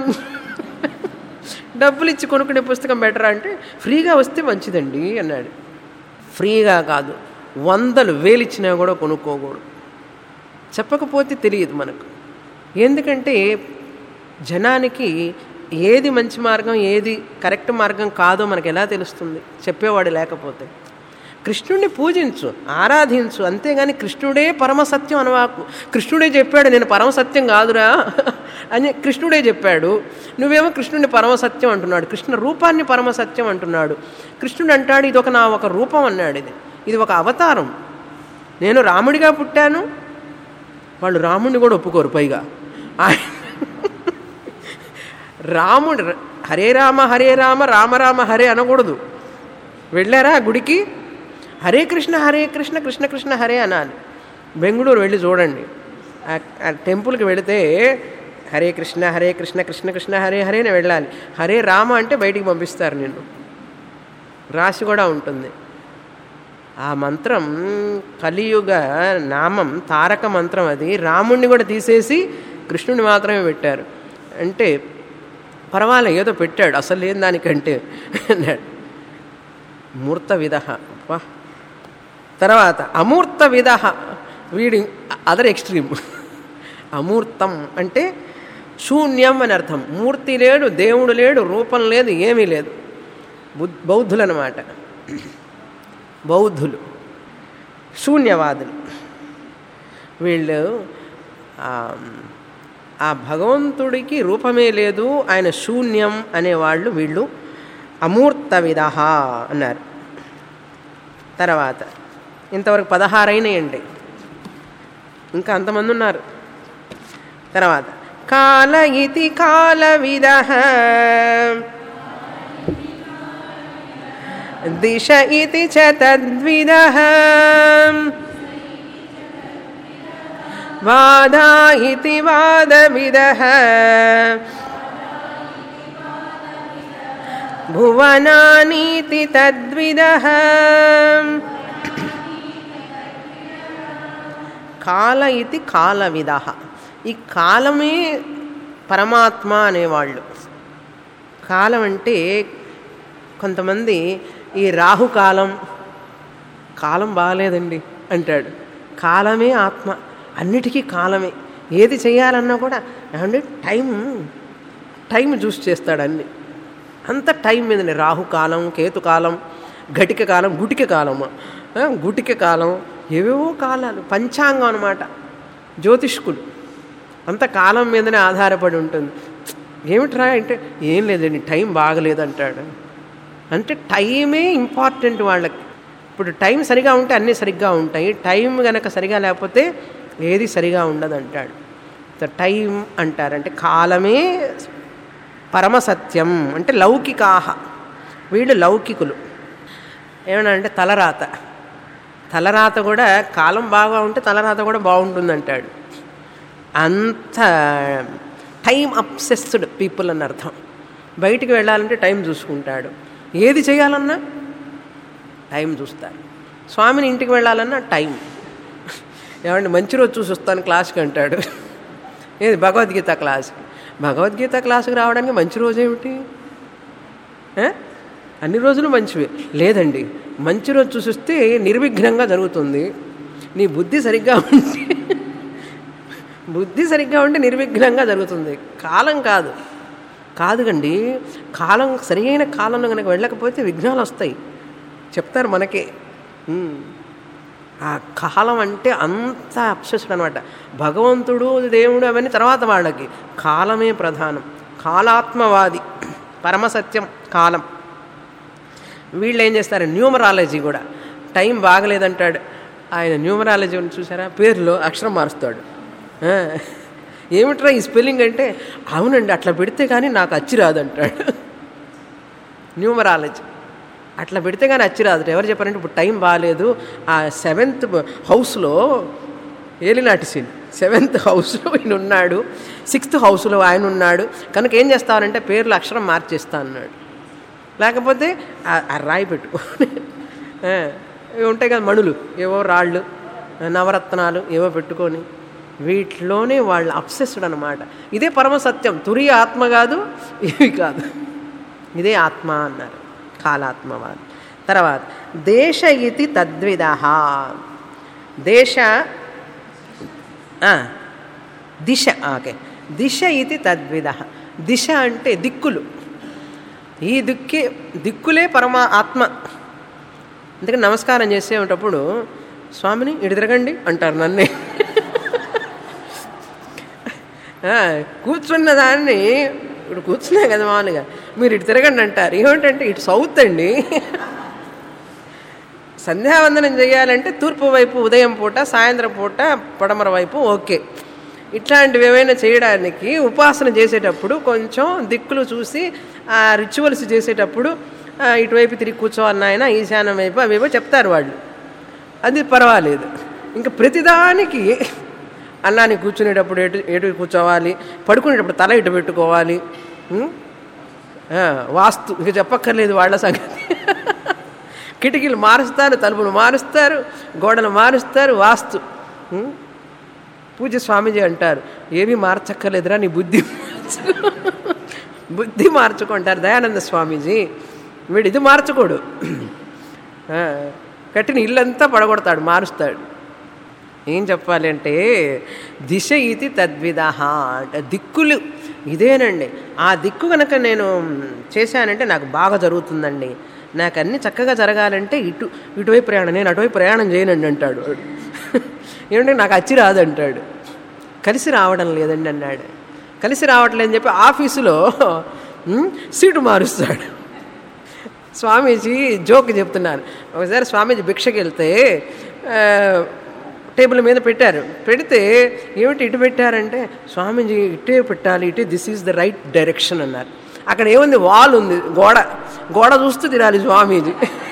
డబ్బులు ఇచ్చి కొనుక్కునే పుస్తకం బెటరా అంటే ఫ్రీగా వస్తే మంచిదండి అన్నాడు ఫ్రీగా కాదు వందలు వేలు ఇచ్చినా కూడా కొనుక్కోకూడదు చెప్పకపోతే తెలియదు మనకు ఎందుకంటే జనానికి ఏది మంచి మార్గం ఏది కరెక్ట్ మార్గం కాదో మనకు ఎలా తెలుస్తుంది చెప్పేవాడు లేకపోతే కృష్ణుడిని పూజించు ఆరాధించు అంతేగాని కృష్ణుడే పరమసత్యం అనవాకు కృష్ణుడే చెప్పాడు నేను పరమసత్యం కాదురా అని కృష్ణుడే చెప్పాడు నువ్వేమో కృష్ణుడిని పరమసత్యం అంటున్నాడు కృష్ణ రూపాన్ని పరమసత్యం అంటున్నాడు కృష్ణుడు అంటాడు ఇది ఒక నా ఒక రూపం అన్నాడు ఇది ఇది ఒక అవతారం నేను రాముడిగా పుట్టాను వాళ్ళు రాముడిని కూడా ఒప్పుకోరు పైగా ఆయన రాముడు హరే రామ హరే రామ రామ రామ హరే అనకూడదు వెళ్ళారా గుడికి హరే కృష్ణ హరే కృష్ణ కృష్ణ కృష్ణ హరే అనాలి బెంగళూరు వెళ్ళి చూడండి ఆ- ఆ టెంపుల్కి వెళితే హరే కృష్ణ హరే కృష్ణ కృష్ణ కృష్ణ హరే హరే అని వెళ్ళాలి హరే రామ అంటే బయటికి పంపిస్తారు నిన్ను రాసి కూడా ఉంటుంది ఆ మంత్రం కలియుగ నామం తారక మంత్రం అది రాముణ్ణి కూడా తీసేసి కృష్ణుని మాత్రమే పెట్టారు అంటే పర్వాలే ఏదో పెట్టాడు అసలు లేని దానికంటే అన్నాడు మూర్త విధ వా తర్వాత అమూర్త విధ వీడి అదర్ ఎక్స్ట్రీమ్ అమూర్తం అంటే శూన్యం అని అర్థం మూర్తి లేడు దేవుడు లేడు రూపం లేదు ఏమీ లేదు బుద్ బౌద్ధులు అన్నమాట బౌద్ధులు శూన్యవాదులు వీళ్ళు ఆ, ఆ భగవంతుడికి రూపమే లేదు ఆయన శూన్యం అనేవాళ్ళు వీళ్ళు అమూర్త విధ అన్నారు తర్వాత ఇంతవరకు పదహారైనాయండి ఇంకా అంతమంది ఉన్నారు తర్వాత కాల ఇతి కాల విధ దిశ ఇతి చ తద్విధ వాదా ఇతి వాదవిద భువనానీతి తద్విద కాల ఇది కాలవిద ఈ కాలమే పరమాత్మ అనేవాళ్ళు కాలం అంటే కొంతమంది ఈ రాహుకాలం కాలం బాగాలేదండి అంటాడు కాలమే ఆత్మ అన్నిటికీ కాలమే ఏది చేయాలన్నా కూడా ఏమండి టైం టైం చూసి చేస్తాడు అన్ని అంత టైం మీదనే రాహుకాలం కేతుకాలం ఘటిక కాలం గుటిక కాలం ఆ, గుటిక కాలం ఏవేవో కాలాలు పంచాంగం అనమాట జ్యోతిష్కులు అంత కాలం మీదనే ఆధారపడి ఉంటుంది ఏమిట్రా అంటే ఏం లేదండి టైం బాగలేదంటాడు అంటే టైమే ఇంపార్టెంట్ వాళ్ళకి ఇప్పుడు టైం సరిగా ఉంటే అన్నీ సరిగ్గా ఉంటాయి టైం గనక సరిగా లేకపోతే ఏది సరిగా ఉండదు అంటాడు సో టైం అంటారు అంటే కాలమే పరమసత్యం అంటే లౌకికాహ వీళ్ళు లౌకికులు ఏమన్నా అంటే తలరాత తలరాత కూడా కాలం బాగా ఉంటే తలరాత కూడా బాగుంటుంది అంటాడు అంత టైం అప్సెస్డ్ పీపుల్ అని అర్థం బయటికి వెళ్ళాలంటే టైం చూసుకుంటాడు ఏది చేయాలన్నా టైం చూస్తారు స్వామిని ఇంటికి వెళ్ళాలన్నా టైం ఏమంటే మంచి రోజు చూసి వస్తాను క్లాస్కి అంటాడు ఏది భగవద్గీత క్లాస్కి భగవద్గీత క్లాస్కి రావడానికి మంచి రోజు ఏమిటి ఏ? అన్ని రోజులు మంచివి లేదండి మంచి రోజు చూసిస్తే నిర్విఘ్నంగా జరుగుతుంది నీ బుద్ధి సరిగ్గా ఉంటే బుద్ధి సరిగ్గా ఉంటే నిర్విఘ్నంగా జరుగుతుంది కాలం కాదు కాదుగండి కాలం సరైన కాలంలో కనుక వెళ్ళకపోతే విఘ్నాలు వస్తాయి చెప్తారు మనకే ఉమ్. ఆ కాలం అంటే అంత అప్సెస్డ్ అనమాట భగవంతుడు దేవుడు అవన్నీ తర్వాత వాళ్ళకి కాలమే ప్రధానం కాలాత్మవాది పరమసత్యం కాలం వీళ్ళు ఏం చేస్తారు న్యూమరాలజీ కూడా టైం బాగలేదంటాడు ఆయన న్యూమరాలజీ చూసారా పేరులో అక్షరం మారుస్తాడు ఆ, ఏమిట్రా ఈ స్పెల్లింగ్ అంటే అవునండి అట్లా పెడితే కానీ నాకు అచ్చి రాదంటాడు న్యూమరాలజీ అట్లా పెడితే కానీ అచ్చి రాదు ఎవరు చెప్పారంటే ఇప్పుడు టైం బాగాలేదు ఆ సెవెంత్ హౌస్లో ఏలినాటి సీన్ సెవెంత్ హౌస్లో ఈయన ఉన్నాడు సిక్స్త్ హౌస్లో ఆయన ఉన్నాడు కనుక ఏం చేస్తానంటే పేర్లు అక్షరం మార్చేస్తా అన్నాడు లేకపోతే ఆ- ఆ రాయి పెట్టుకొని ఆ, ఇవి ఉంటాయి కదా మణులు ఏవో రాళ్ళు ఆ, నవరత్నాలు ఏవో పెట్టుకొని వీటిలోనే వాళ్ళు అప్సెస్డ్ అనమాట ఇదే పరమసత్యం తురి ఆత్మ కాదు ఇవి కాదు ఇదే ఆత్మ అన్నారు కాలాత్మవాది తర్వాత దేశ ఇతి తద్విద దేశ ఆ, దిశ ఓకే దిశ ఇది తద్విద దిశ అంటే దిక్కులు ఈ దిక్కే దిక్కులే పరమ ఆత్మ అందుకని నమస్కారం చేసేటప్పుడు స్వామిని ఇటు తిరగండి అంటారు నన్నే ఆ, కూర్చున్న దాన్ని ఇప్పుడు కూర్చున్నా కదా మామూలుగా మీరు ఇటు తిరగండి అంటారు ఏమిటంటే ఇటు సౌత్ అండి సంధ్యావందనం చేయాలంటే తూర్పు వైపు ఉదయం పూట సాయంత్రం పూట పడమర వైపు ఓకే ఇట్లాంటివి ఏమైనా చేయడానికి ఉపాసన చేసేటప్పుడు కొంచెం దిక్కులు చూసి ఆ రిచువల్స్ చేసేటప్పుడు ఆ, ఇటువైపు తిరిగి కూర్చోవాలి నాయన ఈశాన్యం వైపు అవేవో చెప్తారు వాళ్ళు అది పర్వాలేదు ఇంకా ప్రతిదానికి అన్నానికి కూర్చునేటప్పుడు ఎటు ఎటు కూర్చోవాలి పడుకునేటప్పుడు తల ఇటు పెట్టుకోవాలి ఉం? ఆ, వాస్తు ఇక చెప్పక్కర్లేదు వాళ్ళ సంగతి కిటికీలు మారుస్తారు తలుపులు మారుస్తారు గోడలు మారుస్తారు వాస్తు ఉం? పూజ స్వామీజీ అంటారు ఏమీ మార్చక్కర్లేదురా నీ బుద్ధి మార్చుకో బుద్ధి మార్చుకుంటారు దయానంద స్వామీజీ వీడు ఇది మార్చుకోడు ఆ, కట్టిన ఇల్లంతా పడగొడతాడు మారుస్తాడు ఏం చెప్పాలి అంటే దిశ ఇది తద్విదహ అంటే దిక్కులు ఇదేనండి ఆ దిక్కు కనుక నేను చేశానంటే నాకు బాగా జరుగుతుందండి నాకు అన్ని చక్కగా జరగాలంటే ఇటు ఇటువైపు ప్రయాణం నేను అటువైపు ప్రయాణం చేయనండి అంటాడు వాడు. ఏమంటే నాకు అచ్చి రాదంటాడు కలిసి రావడం లేదండి అన్నాడు కలిసి రావట్లేదని చెప్పి ఆఫీసులో ఉమ్, సీటు మారుస్తాడు స్వామీజీ జోక్ చెప్తున్నాను ఒకసారి స్వామీజీ భిక్షకి వెళ్తే ఆ, టేబుల్ మీద పెట్టారు పెడితే ఏమిటి ఇటు పెట్టారంటే స్వామీజీ ఇటే పెట్టాలి ఇటే this is the right direction అన్నారు అక్కడ ఏముంది వాల్ ఉంది గోడ గోడ చూస్తూ తినాలి స్వామీజీ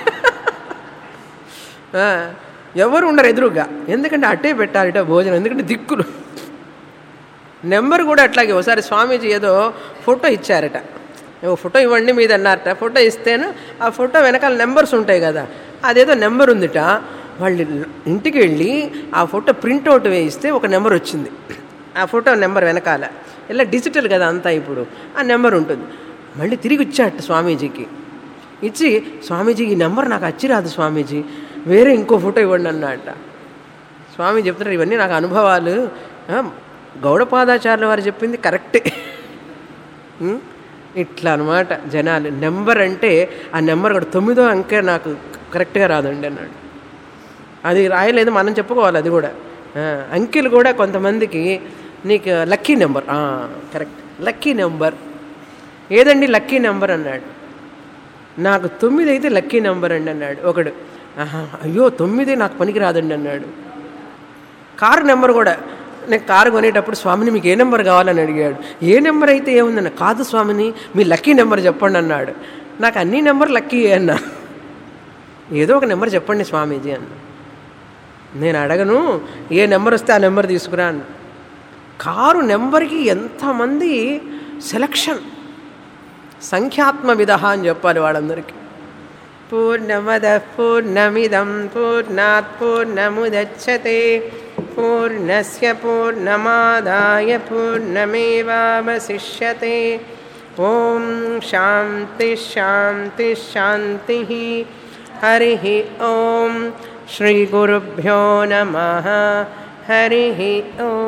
ఆ, ఎవరు ఉండరు ఎదురుగా ఎందుకంటే అట్టే పెట్టాలి ఇటే భోజనం ఎందుకంటే దిక్కులు నెంబర్ కూడా అట్లాగే ఒకసారి స్వామీజీ ఏదో ఫోటో ఇచ్చారట ఓ ఫోటో ఇవ్వండి మీద అన్నారట ఫోటో ఇస్తేను ఆ ఫోటో వెనకాల నెంబర్స్ ఉంటాయి కదా అదేదో నెంబర్ ఉందిట వాళ్ళు ఇంటికి వెళ్ళి ఆ ఫోటో ప్రింట్అవుట్ వేయిస్తే ఒక నెంబర్ వచ్చింది ఆ ఫోటో నెంబర్ వెనకాల ఇలా డిజిటల్ కదా అంతా ఇప్పుడు ఆ నెంబర్ ఉంటుంది మళ్ళీ తిరిగి ఇచ్చాట స్వామీజీకి ఇచ్చి స్వామీజీ ఈ నెంబర్ నాకు వచ్చి రాదు స్వామీజీ వేరే ఇంకో ఫోటో ఇవ్వండి అన్నట స్వామి చెప్తున్నారు ఇవన్నీ నాకు అనుభవాలు ఆ, గౌడపాదాచార్యుల వారు చెప్పింది కరెక్టే ఉం? ఇట్లా అనమాట జనాలు నెంబర్ అంటే ఆ నెంబర్ కూడా తొమ్మిదో అంకె నాకు కరెక్ట్గా రాదండి అన్నాడు అది రాయలేదు మనం చెప్పుకోవాలి అది కూడా ఆ, అంకెలు కూడా కొంతమందికి నీకు lucky number correct lucky number ఏదండి లక్కీ నెంబర్ అన్నాడు నాకు తొమ్మిది అయితే లక్కీ నెంబర్ అండి అన్నాడు ఒకడు ఆహా, అయ్యో తొమ్మిది నాకు పనికి రాదండి అన్నాడు కారు నెంబర్ కూడా నేను కారు కొనేటప్పుడు స్వామిని మీకు ఏ నెంబర్ కావాలని అడిగాడు ఏ నెంబర్ అయితే ఏముందన్న కాదు స్వామిని మీ లక్కీ నెంబర్ చెప్పండి అన్నాడు నాకు అన్ని నెంబర్ లక్కీ అన్నా ఏదో ఒక నెంబర్ చెప్పండి స్వామీజీ అన్న నేను అడగను ఏ నెంబర్ వస్తే ఆ నెంబర్ తీసుకురా అన్న కారు నెంబర్కి ఎంతమంది సెలక్షన్ సంఖ్యాత్మ విధ అని చెప్పాలి వాళ్ళందరికీ పూర్ణమద పూర్ణమిదం పూర్ణాత్ పూర్ణముదచ్చతే పూర్ణస్య పూర్ణమాదాయ పూర్ణమేవావశిష్యతే ఓం శాంతి శాంతి శాంతి హరి ఓం శ్రీ గురుభ్యో నమ హరి ఓం